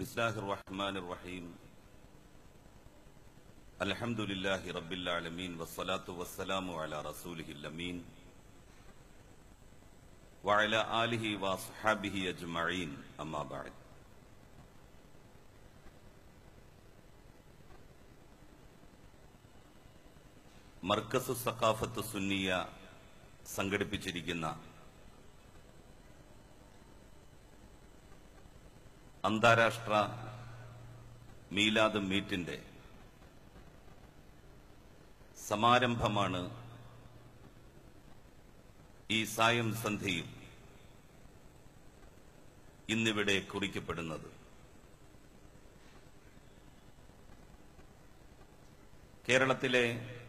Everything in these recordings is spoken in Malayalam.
بسم الله الرحمن الرحيم الحمد لله رب العالمين والصلاة والسلام على رسوله الأمين وعلى آله وأصحابه أجمعين أما بعد മർക്കസ് സഖാഫത്ത് സുന്നിയ സംഘടിപ്പിച്ചിരിക്കുന്ന അന്താരാഷ്ട്ര മീലാദ് മീറ്റിന്റെ സമാരംഭമാണ് ഈ സായം സന്ധ്യയിൽ ഇന്നിവിടെ കുറിക്കപ്പെടുന്നത് കേരളത്തിലെ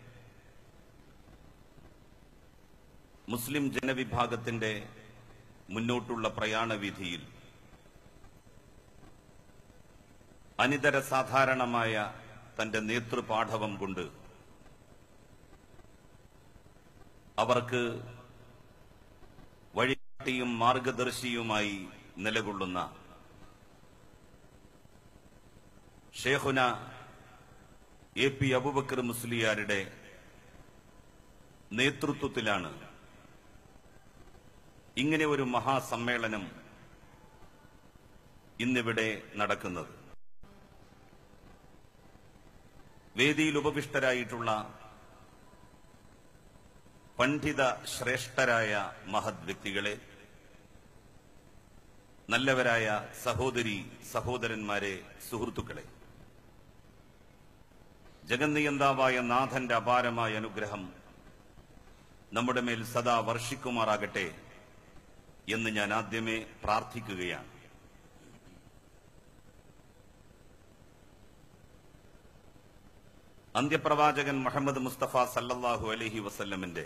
മുസ്ലിം ജനവിഭാഗത്തിന്റെ മുന്നോട്ടുള്ള പ്രയാണവീഥിയിൽ അനിതര സാധാരണമായ തന്റെ നേതൃപാഠവം കൊണ്ട് അവർക്ക് വഴികാട്ടിയും മാർഗദർശിയുമായി നിലകൊള്ളുന്ന ഷേഖുന എ പി അബുബക്കർ മുസ്ലിയാരുടെ നേതൃത്വത്തിലാണ് ഇങ്ങനെ ഒരു മഹാസമ്മേളനം ഇന്നിവിടെ നടക്കുന്നത് വേദിയിൽ ഉപവിഷ്ടരായിട്ടുള്ള പണ്ഡിത ശ്രേഷ്ഠരായ മഹത് വ്യക്തികളെ നല്ലവരായ സഹോദരി സഹോദരന്മാരെ സുഹൃത്തുക്കളെ ജഗന്നിയന്താവായ നാഥന്റെ അപാരമായ അനുഗ്രഹം നമ്മുടെ മേൽ സദാ വർഷിക്കുമാറാകട്ടെ എന്ന് ഞാൻ ആദ്യമേ പ്രാർത്ഥിക്കുകയാണ് അന്ത്യപ്രവാചകൻ മുഹമ്മദ് മുസ്തഫ സല്ലല്ലാഹു അലഹി വസല്ലമിന്റെ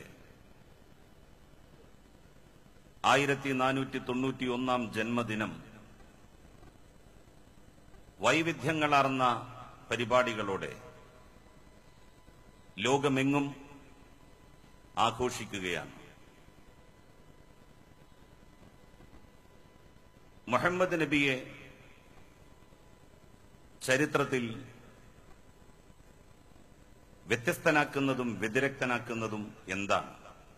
ആയിരത്തി നാനൂറ്റി തൊണ്ണൂറ്റി ഒന്നാം ജന്മദിനം വൈവിധ്യങ്ങളാർന്ന പരിപാടികളോടെ ലോകമെങ്ങും ആഘോഷിക്കുകയാണ് മുഹമ്മദ് നബിയെ ചരിത്രത്തിൽ വ്യത്യസ്തനാക്കുന്നതും വ്യതിരക്തനാക്കുന്നതും എന്താണ്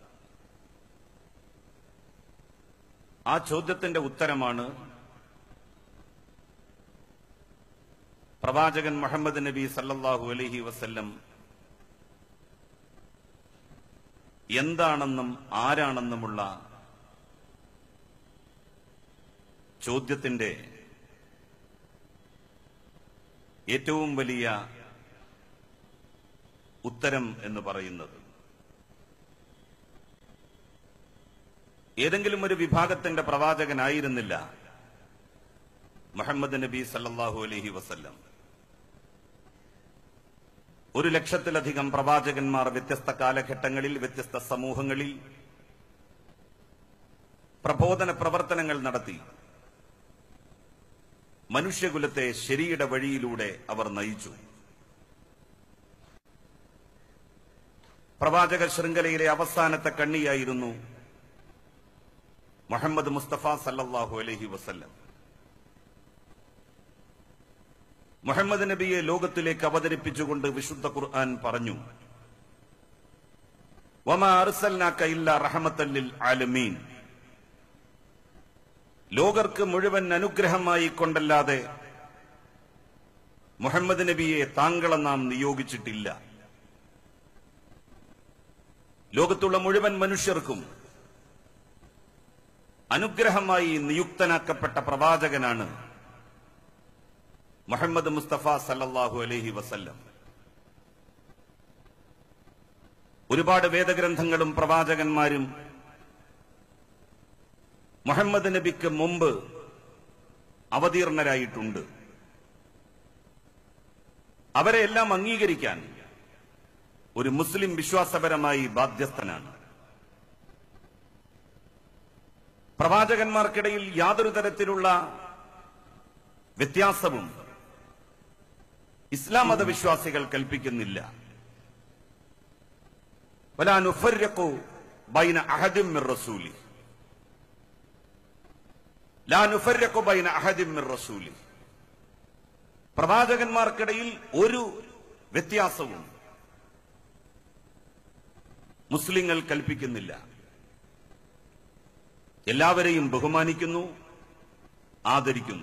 ആ ചോദ്യത്തിന്റെ ഉത്തരമാണ് പ്രവാചകൻ മുഹമ്മദ് നബി സല്ലല്ലാഹു അലൈഹി വസല്ലം എന്താണെന്നും ആരാണെന്നുമുള്ള ചോദ്യത്തിന്റെ ഏറ്റവും വലിയ ഉത്തരം എന്ന് പറയുന്നത് ഏതെങ്കിലും ഒരു വിഭാഗത്തിന്റെ പ്രവാചകനായിരുന്നില്ല മുഹമ്മദ് നബി സല്ലല്ലാഹു അലൈഹി വസല്ലം ഒരു ലക്ഷത്തിലധികം പ്രവാചകന്മാർ വ്യത്യസ്ത കാലഘട്ടങ്ങളിൽ വ്യത്യസ്ത സമൂഹങ്ങളിൽ പ്രബോധന പ്രവർത്തനങ്ങൾ നടത്തി മനുഷ്യകുലത്തെ ശരിയുടെ വഴിയിലൂടെ അവർ നയിച്ചു പ്രവാചക ശൃംഖലയിലെ അവസാനത്തെ കണ്ണിയായിരുന്നു മുഹമ്മദ് മുസ്തഫ സല്ലല്ലാഹു അലൈഹി വസല്ലം മുഹമ്മദ് നബിയെ ലോകത്തിലേക്ക് അവതരിപ്പിച്ചുകൊണ്ട് വിശുദ്ധ ഖുർആൻ പറഞ്ഞു വമാ അർസൽനാക ഇല്ലാ റഹ്മത്തൻ ലിൽ ആലമീൻ ലോകർക്ക് മുഴുവൻ അനുഗ്രഹമായി കൊണ്ടല്ലാതെ മുഹമ്മദ് നബിയെ താങ്കളെ നാം നിയോഗിച്ചിട്ടില്ല ലോകത്തുള്ള മുഴുവൻ മനുഷ്യർക്കും അനുഗ്രഹമായി നിയുക്തനാക്കപ്പെട്ട പ്രവാചകനാണ് മുഹമ്മദ് മുസ്തഫ സല്ലല്ലാഹു അലൈഹി വസല്ലം ഒരുപാട് വേദഗ്രന്ഥങ്ങളും പ്രവാചകന്മാരും മുഹമ്മദ് നബിക്ക് മുമ്പ് അവതീർണരായിട്ടുണ്ട് അവരെ എല്ലാം അംഗീകരിക്കാൻ ഒരു മുസ്ലിം വിശ്വാസപരമായി ബാധ്യസ്ഥനാണ് പ്രവാചകന്മാർക്കിടയിൽ യാതൊരു തരത്തിലുള്ള വ്യത്യാസവും ഇസ്ലാം മതവിശ്വാസികൾ കൽപ്പിക്കുന്നില്ല വലാ നുഫർരിഖു ബൈന അഹദിൻ മിർ റസൂലി ലാ നുഫർരിഖു ബൈന അഹദിൻ മിർ റസൂലി പ്രവാചകന്മാർക്കിടയിൽ ഒരു വ്യത്യാസവും മുസ്ലിങ്ങൾ കൽപ്പിക്കുന്നില്ല എല്ലാവരെയും ബഹുമാനിക്കുന്നു ആദരിക്കുന്നു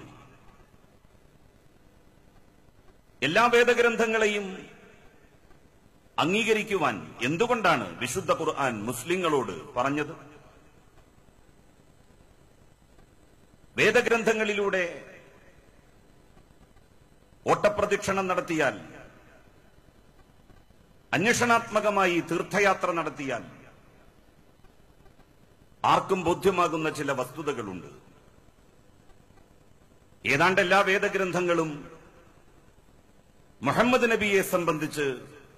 എല്ലാ വേദഗ്രന്ഥങ്ങളെയും അംഗീകരിക്കുവാൻ എന്തുകൊണ്ടാണ് വിശുദ്ധ ഖുർആൻ മുസ്ലിങ്ങളോട് പറഞ്ഞത് വേദഗ്രന്ഥങ്ങളിലൂടെ ഓട്ടപ്രദക്ഷിണം നടത്തിയാൽ അന്വേഷണാത്മകമായി തീർത്ഥയാത്ര നടത്തിയാൽ ആർക്കും ബോധ്യമാകുന്ന ചില വസ്തുതകളുണ്ട് ഏതാണ്ട് എല്ലാ വേദഗ്രന്ഥങ്ങളും മുഹമ്മദ് നബിയെ സംബന്ധിച്ച്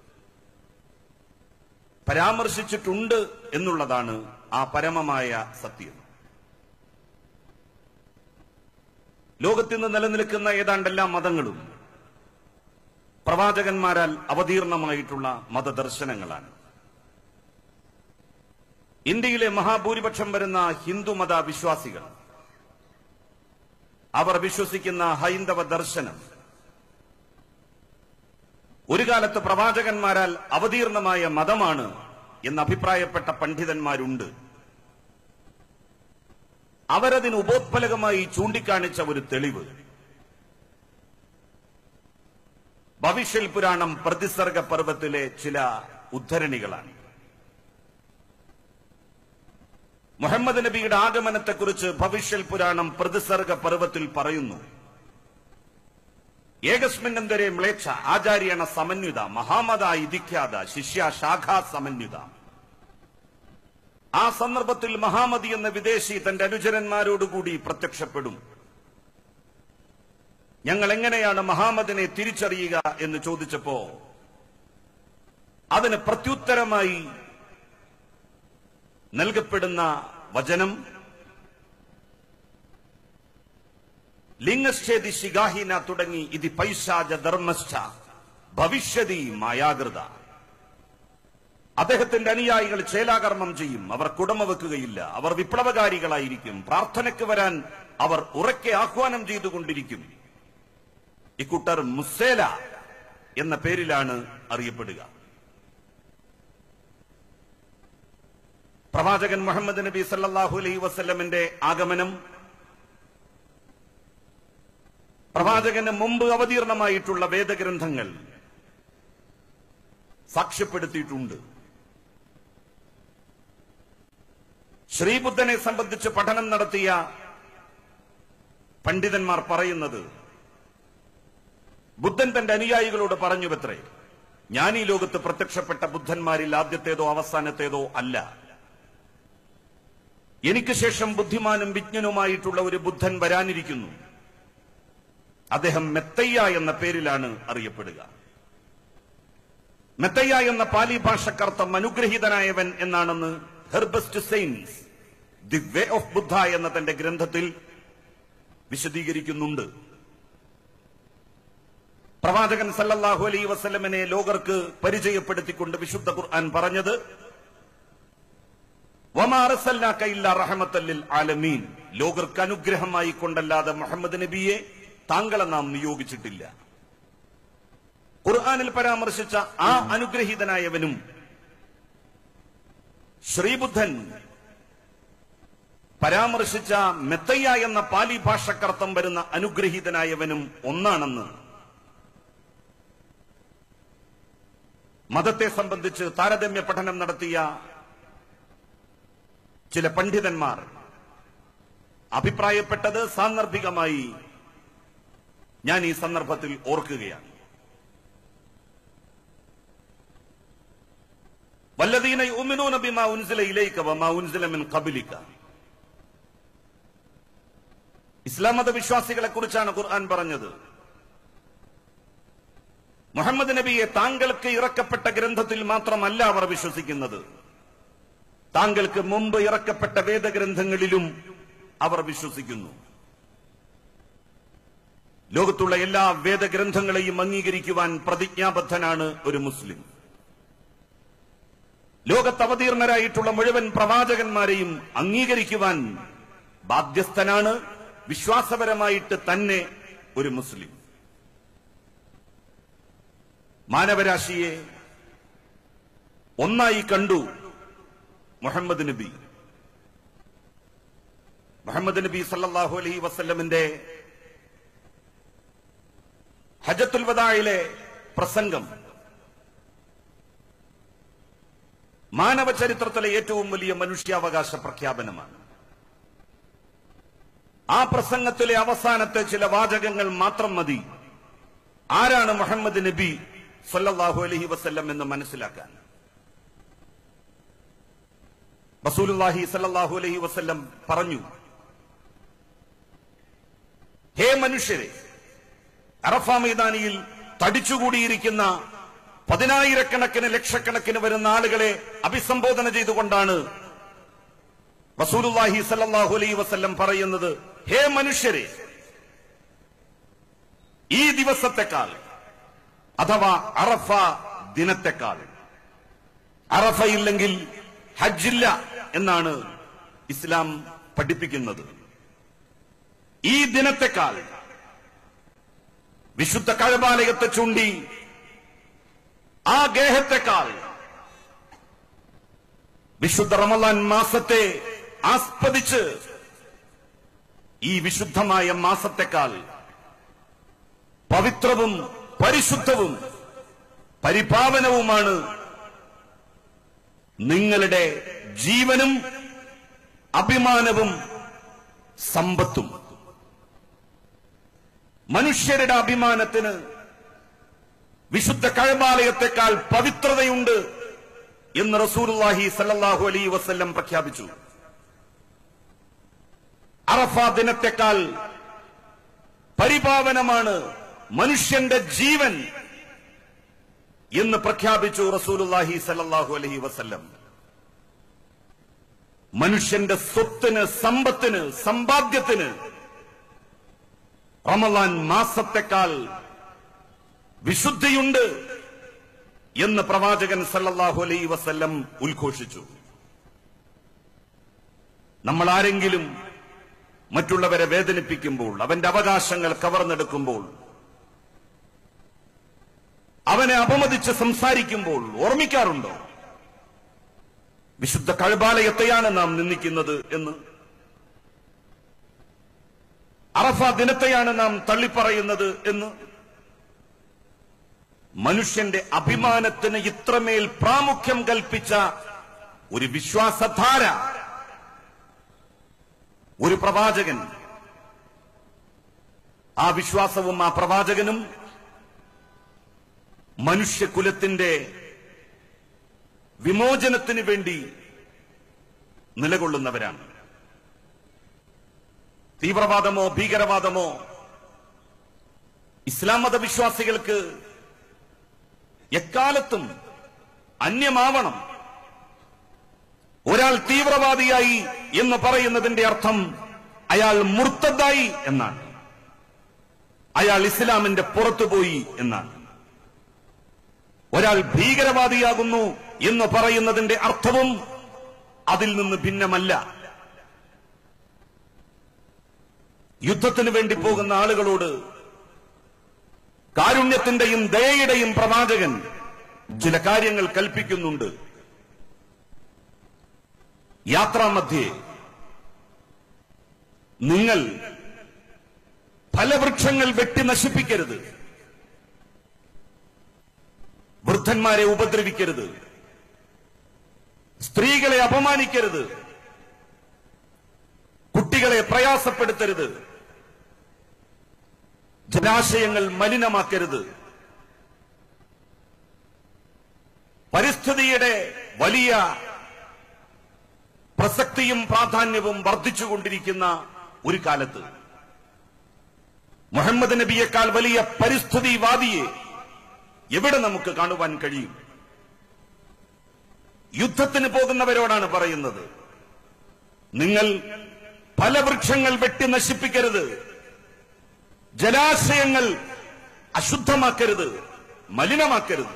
പരാമർശിച്ചിട്ടുണ്ട് എന്നുള്ളതാണ് ആ പരമമായ സത്യം ലോകത്തിന്ന് നിലനിൽക്കുന്ന ഏതാണ്ട് എല്ലാ മതങ്ങളും പ്രവാചകന്മാരാൽ അവതീർണമായിട്ടുള്ള മതദർശനങ്ങളാണ് ഇന്ത്യയിലെ മഹാഭൂരിപക്ഷം വരുന്ന ഹിന്ദുമത വിശ്വാസികൾ അവർ വിശ്വസിക്കുന്ന ഹൈന്ദവ ദർശനം ഒരു കാലത്ത് പ്രവാചകന്മാരാൽ അവതീർണമായ മതമാണ് എന്ന് അഭിപ്രായപ്പെട്ട പണ്ഡിതന്മാരുണ്ട് അവരതിന് ഉപോത്ഫലകമായി ചൂണ്ടിക്കാണിച്ച ഒരു തെളിവ് ഭവിഷ്യൽ പുരാണം പ്രതിസർഗ പർവത്തിലെ ചില ഉദ്ധരണികളാണ് മുഹമ്മദ് നബിയുടെ ആഗമനത്തെക്കുറിച്ച് ഭവിഷ്യൽ പുരാണം പ്രതിസർഗ പർവത്തിൽ പറയുന്നു ഏകസ്മിന്നന്തരെ മ്ലേച്ഛ ആചാര്യണ സമന്വിത മഹാമത ഇതിഖ്യാത ശിഷ്യ ശാഖാ സമന്വിത ആ സന്ദർഭത്തിൽ മഹാമതി എന്ന വിദേശി തന്റെ അനുചരന്മാരോടുകൂടി പ്രത്യക്ഷപ്പെടും ഞങ്ങൾ എങ്ങനെയാണ് മഹാമദിനെ തിരിച്ചറിയുക എന്ന് ചോദിച്ചപ്പോ അതിന് പ്രത്യുത്തരമായി നൽകപ്പെടുന്ന വചനം ലിംഗശ്ചേതി ശിഖാഹീന തുടങ്ങി ഇതി പൈശാച ധർമ്മശ്ച ഭവിഷ്യതി മായാകൃത അദ്ദേഹത്തിന്റെ അനുയായികൾ ചേലാകർമ്മം ചെയ്യും അവർ കുടമ വെക്കുകയില്ല അവർ വിപ്ലവകാരികളായിരിക്കും പ്രാർത്ഥനയ്ക്ക് വരാൻ അവർ ഉറക്കെ ആഹ്വാനം ചെയ്തുകൊണ്ടിരിക്കും ഇക്കൂട്ടർ മുസേല എന്ന പേരിലാണ് അറിയപ്പെടുക പ്രവാചകൻ മുഹമ്മദ് നബി സല്ലല്ലാഹു അലൈഹി വസല്ലമിന്റെ ആഗമനം പ്രവാചകന് മുമ്പ് അവതീർണമായിട്ടുള്ള വേദഗ്രന്ഥങ്ങൾ സാക്ഷ്യപ്പെടുത്തിയിട്ടുണ്ട് ശ്രീബുദ്ധനെ സംബന്ധിച്ച് പഠനം നടത്തിയ പണ്ഡിതന്മാർ പറയുന്നത് ബുദ്ധൻ തന്റെ അനുയായികളോട് പറഞ്ഞുവത്രേ ഞാൻ ഈ ലോകത്ത് പ്രത്യക്ഷപ്പെട്ട ബുദ്ധന്മാരിൽ ആദ്യത്തേതോ അവസാനത്തേതോ അല്ല എനിക്ക് ശേഷം ബുദ്ധിമാനും വിജ്ഞനുമായിട്ടുള്ള ഒരു ബുദ്ധൻ വരാനിരിക്കുന്നു അദ്ദേഹം മെത്തയ്യ എന്ന പേരിലാണ് അറിയപ്പെടുക മെത്തയ്യ എന്ന പാലി ഭാഷക്കർത്ഥം അനുഗ്രഹീതനായവൻ എന്നാണെന്ന് ഹെർബസ്റ്റ് സെയിൻസ് ദി വേ ഓഫ് ബുദ്ധ എന്ന തന്റെ ഗ്രന്ഥത്തിൽ വിശദീകരിക്കുന്നുണ്ട് പ്രവാചകൻ സല്ലല്ലാഹു അലൈ വസല്ലമിനെ ലോകർക്ക് പരിചയപ്പെടുത്തിക്കൊണ്ട് വിശുദ്ധ ഖുർആൻ പറഞ്ഞത് വമാ അർസൽനാക ഇല്ലാ റഹ്മത്തൽ ലിൽ ആലമീൻ ലോകർക്ക് അനുഗ്രഹമായി കൊണ്ടല്ലാതെ മുഹമ്മദ് നബിയെ താങ്കളെ നാം നിയോഗിച്ചിട്ടില്ല ഖുർആനിൽ പരാമർശിച്ച ആ അനുഗ്രഹീതനായവനും ശ്രീബുദ്ധൻ പരാമർശിച്ച മെത്തയ്യ എന്ന പാലി ഭാഷക്കർത്ഥം വരുന്ന അനുഗ്രഹീതനായവനും ഒന്നാണെന്ന് മതത്തെ സംബന്ധിച്ച് താരതമ്യ പഠനം നടത്തിയ ചില പണ്ഡിതന്മാർ അഭിപ്രായപ്പെട്ടത് സാന്ദർഭികമായി ഞാൻ ഈ സന്ദർഭത്തിൽ ഓർക്കുകയാണ് വല്ലദീന യുമിനൂന ബിമാ ഉൻസില ഇലൈക വമാ ഉൻസില മിൻ ഖബലിക ഇസ്ലാം മത വിശ്വാസികളെ കുറിച്ചാണ് ഖുർആൻ പറഞ്ഞത് മുഹമ്മദ് നബിയെ താങ്കൾക്ക് ഇറക്കപ്പെട്ട ഗ്രന്ഥത്തിൽ മാത്രമല്ല അവർ വിശ്വസിക്കുന്നത് താങ്കൾക്ക് മുമ്പ് ഇറക്കപ്പെട്ട വേദഗ്രന്ഥങ്ങളിലും അവർ വിശ്വസിക്കുന്നു ലോകത്തുള്ള എല്ലാ വേദഗ്രന്ഥങ്ങളെയും അംഗീകരിക്കുവാൻ പ്രതിജ്ഞാബദ്ധനാണ് ഒരു മുസ്ലിം ലോകത്ത് അവതീർണരായിട്ടുള്ള മുഴുവൻ പ്രവാചകന്മാരെയും അംഗീകരിക്കുവാൻ ബാധ്യസ്ഥനാണ് വിശ്വാസപരമായിട്ട് തന്നെ ഒരു മുസ്ലിം മാനവരാശിയെ ഒന്നായി കണ്ടു മുഹമ്മദ് നബി മുഹമ്മദ് നബി സല്ലല്ലാഹു അലൈഹി വസല്ലമിന്റെ ഹജത്തുൽ വദായിലെ പ്രസംഗം മാനവ ചരിത്രത്തിലെ ഏറ്റവും വലിയ മനുഷ്യാവകാശ പ്രഖ്യാപനമാണ് ആ പ്രസംഗത്തിലെ അവസാനത്തെ ചില വാചകങ്ങൾ മാത്രം മതി ആരാണ് മുഹമ്മദ് നബി സല്ലല്ലാഹു അലൈഹി വസല്ലം എന്ന് മനസ്സിലാക്കാൻ റസൂലുള്ളാഹി സല്ലല്ലാഹു അലൈഹി വസല്ലം പറഞ്ഞു ഹേ മനുഷ്യരെ അറഫ മൈതാനിയിൽ തടിച്ചുകൂടിയിരിക്കുന്ന പതിനായിരക്കണക്കിന് ലക്ഷക്കണക്കിന് വരുന്ന ആളുകളെ അഭിസംബോധന ചെയ്തുകൊണ്ടാണ് റസൂലുള്ളാഹി സല്ലല്ലാഹു അലൈഹി വസല്ലം പറയുന്നത് ഹേ മനുഷ്യരെ ഈ ദിവസത്തെക്കാൾ അഥവാ അറഫ ദിനത്തെക്കാൾ അറഫയില്ലെങ്കിൽ ഹജ്ജില്ല എന്നാണ് ഇസ്ലാം പഠിപ്പിക്കുന്നത് ഈ ദിനത്തെക്കാൾ വിശുദ്ധ കഴബാലയത്തെ ചൂണ്ടി ആ ഗേഹത്തെക്കാൾ വിശുദ്ധ റമലാൻ മാസത്തെ ആസ്പദിച്ച് ഈ വിശുദ്ധമായ മാസത്തെക്കാൾ പവിത്രവും പരിശുദ്ധവും പരിപാവനവുമാണ് നിങ്ങളുടെ ജീവനും അഭിമാനവും സമ്പത്തും മനുഷ്യരുടെ അഭിമാനത്തിന് വിശുദ്ധ കഴബാലയത്തെക്കാൾ പവിത്രതയുണ്ട് എന്ന് റസൂലുള്ളാഹി സല്ലല്ലാഹു അലൈഹി വസല്ലം പ്രഖ്യാപിച്ചു അറഫ ദിനത്തെക്കാൾ പരിപാവനമാണ് മനുഷ്യന്റെ ജീവൻ എന്ന് പ്രഖ്യാപിച്ചു റസൂലുള്ളാഹി സല്ലല്ലാഹു അലൈഹി വസല്ലം മനുഷ്യന്റെ സ്വത്തിന് സമ്പത്തിന് സമ്പാദ്യത്തിന് റമലാൻ മാസത്തെക്കാൾ വിശുദ്ധിയുണ്ട് എന്ന് പ്രവാചകൻ സല്ലല്ലാഹു അലൈഹി വസല്ലം ഉദ്ഘോഷിച്ചു നമ്മൾ ആരെങ്കിലും മറ്റുള്ളവരെ വേദനിപ്പിക്കുമ്പോൾ അവന്റെ അവകാശങ്ങൾ കവർന്നെടുക്കുമ്പോൾ അവനെ അപമതിച്ച് സംസാരിക്കുമ്പോൾ ഓർമ്മിക്കാറുണ്ടോ വിശുദ്ധ കഴബാലയത്തെയാണ് നാം നിന്ദിക്കുന്നത് എന്ന് അറഫ ദിനത്തെയാണ് നാം തള്ളിപ്പറയുന്നത് എന്ന് മനുഷ്യന്റെ അഭിമാനത്തിന് ഇത്രമേൽ പ്രാമുഖ്യം കൽപ്പിച്ച ഒരു വിശ്വാസധാര ഒരു പ്രവാചകൻ ആ വിശ്വാസവും ആ പ്രവാചകനും മനുഷ്യകുലത്തിന്റെ വിമോചനത്തിന് വേണ്ടി നിലകൊള്ളുന്നവരാണ് തീവ്രവാദമോ ഭീകരവാദമോ ഇസ്ലാം മതവിശ്വാസികൾക്ക് എക്കാലത്തും അന്യമാവണം ഒരാൾ തീവ്രവാദിയായി എന്ന് പറയുന്നതിന്റെ അർത്ഥം അയാൾ മുർത്തതായി എന്നാണ് അയാൾ ഇസ്ലാമിന്റെ പുറത്തുപോയി എന്നാണ് ഒരാൾ ഭീകരവാദിയാകുന്നു എന്ന് പറയുന്നതിന്റെ അർത്ഥവും അതിൽ നിന്ന് ഭിന്നമല്ല യുദ്ധത്തിന് വേണ്ടി പോകുന്ന ആളുകളോട് കാരുണ്യത്തിന്റെയും ദയയുടെയും പ്രവാചകൻ ചില കാര്യങ്ങൾ കൽപ്പിക്കുന്നുണ്ട് യാത്രാമധ്യേ നിങ്ങൾ ഫലവൃക്ഷങ്ങൾ വെട്ടി നശിപ്പിക്കരുത് വൃദ്ധന്മാരെ ഉപദ്രവിക്കരുത് സ്ത്രീകളെ അപമാനിക്കരുത് കുട്ടികളെ പ്രയാസപ്പെടുത്തരുത് ജലാശയങ്ങൾ മലിനമാക്കരുത് പരിസ്ഥിതിയുടെ വലിയ പ്രസക്തിയും പ്രാധാന്യവും വർദ്ധിച്ചുകൊണ്ടിരിക്കുന്ന ഒരു കാലത്ത് മുഹമ്മദ് നബിയേക്കാൾ വലിയ പരിസ്ഥിതിവാദിയെ എവിടെ നമുക്ക് കാണുവാൻ കഴിയും യുദ്ധത്തിന് പോകുന്നവരോടാണ് പറയുന്നത് നിങ്ങൾ ഫലവൃക്ഷങ്ങൾ വെട്ടി നശിപ്പിക്കരുത് ജലാശയങ്ങൾ അശുദ്ധമാക്കരുത് മലിനമാക്കരുത്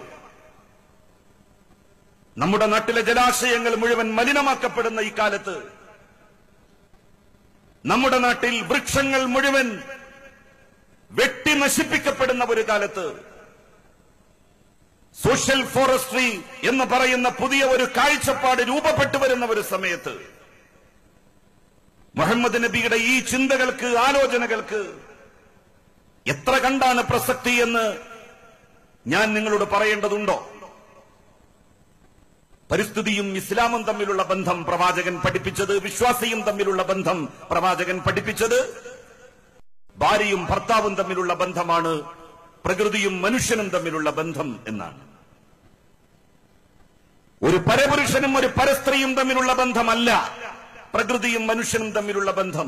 നമ്മുടെ നാട്ടിലെ ജലാശയങ്ങൾ മുഴുവൻ മലിനമാക്കപ്പെടുന്ന ഈ കാലത്ത് നമ്മുടെ നാട്ടിൽ വൃക്ഷങ്ങൾ മുഴുവൻ വെട്ടി നശിപ്പിക്കപ്പെടുന്ന ഒരു കാലത്ത് സോഷ്യൽ ഫോറസ്ട്രി എന്ന് പറയുന്ന പുതിയ ഒരു കാഴ്ചപ്പാട് രൂപപ്പെട്ടു വരുന്ന ഒരു സമയത്ത് മുഹമ്മദ് നബിയുടെ ഈ ചിന്തകൾക്ക് ആലോചനകൾക്ക് എത്ര കണ്ടാണ് പ്രസക്തി എന്ന് ഞാൻ നിങ്ങളോട് പറയേണ്ടതുണ്ടോ പരിസ്ഥിതിയും ഇസ്ലാമും തമ്മിലുള്ള ബന്ധം പ്രവാചകൻ പഠിപ്പിച്ചത് വിശ്വാസിയും തമ്മിലുള്ള ബന്ധം പ്രവാചകൻ പഠിപ്പിച്ചത് ഭാര്യയും ഭർത്താവും തമ്മിലുള്ള ബന്ധമാണ് പ്രകൃതിയും മനുഷ്യനും തമ്മിലുള്ള ബന്ധം എന്നാണ് ഒരു പരപുരുഷനും ഒരു പരസ്ത്രീയും തമ്മിലുള്ള ബന്ധമല്ല പ്രകൃതിയും മനുഷ്യനും തമ്മിലുള്ള ബന്ധം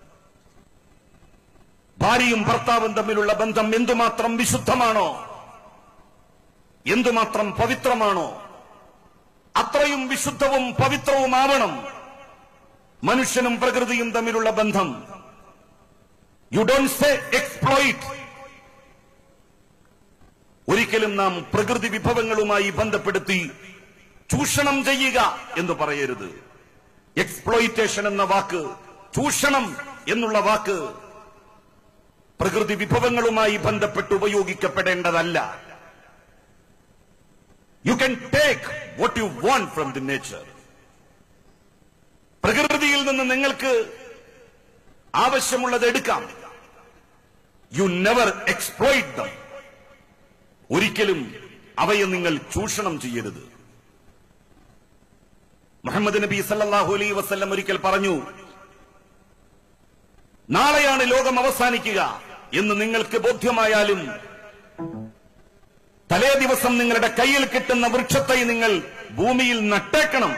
ഭാര്യയും ഭർത്താവും തമ്മിലുള്ള ബന്ധം എന്തുമാത്രം വിശുദ്ധമാണോ എന്തുമാത്രം പവിത്രമാണോ അത്രയും വിശുദ്ധവും പവിത്രവുമാവണം മനുഷ്യനും പ്രകൃതിയും തമ്മിലുള്ള ബന്ധം യു ഡോണ്ട് സേ എക്സ്പ്ലോയിറ്റ് ഒരിക്കലും നാം പ്രകൃതി വിഭവങ്ങളുമായി ബന്ധപ്പെടുത്തി ചൂഷണം ചെയ്യുക എന്ന് പറയരുത് എക്സ്പ്ലോയിറ്റേഷൻ എന്ന വാക്ക് ചൂഷണം എന്നുള്ള വാക്ക് പ്രകൃതി വിഭവങ്ങളുമായി ബന്ധപ്പെട്ട് ഉപയോഗിക്കപ്പെടേണ്ടതല്ല you can take what you want from the nature പ്രകൃതിയിൽ നിന്ന് നിങ്ങൾക്ക് ആവശ്യമുള്ളത് എടുക്കാം യു നെവർ എക്സ്പ്ലോയിറ്റ് ദം ഒരിക്കലും അവയെ നിങ്ങൾ ചൂഷണം ചെയ്യരുത് മുഹമ്മദ് നബി സല്ലല്ലാഹു അലൈഹി വസല്ലം ഒരിക്കൽ പറഞ്ഞു നാളെയാണ് ലോകം അവസാനിക്കുക എന്ന് നിങ്ങൾക്ക് ബോധ്യമായാലും തലേ ദിവസം നിങ്ങളുടെ കയ്യിൽ കിട്ടുന്ന വൃക്ഷത്തെ നിങ്ങൾ ഭൂമിയിൽ നട്ടേക്കണം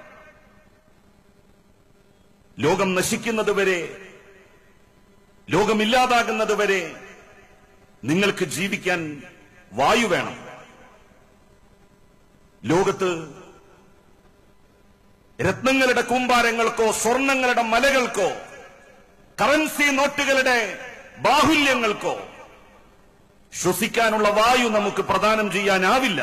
ലോകം നശിക്കുന്നത് വരെ ലോകമില്ലാതാകുന്നത് വരെ നിങ്ങൾക്ക് ജീവിക്കാൻ വായു വേണം ലോകത്ത് രത്നങ്ങളുടെ കൂമ്പാരങ്ങൾക്കോ സ്വർണങ്ങളുടെ മലകൾക്കോ കറൻസി നോട്ടുകളുടെ ബാഹുല്യങ്ങൾക്കോ ശ്വസിക്കാനുള്ള വായു നമുക്ക് പ്രദാനം ചെയ്യാനാവില്ല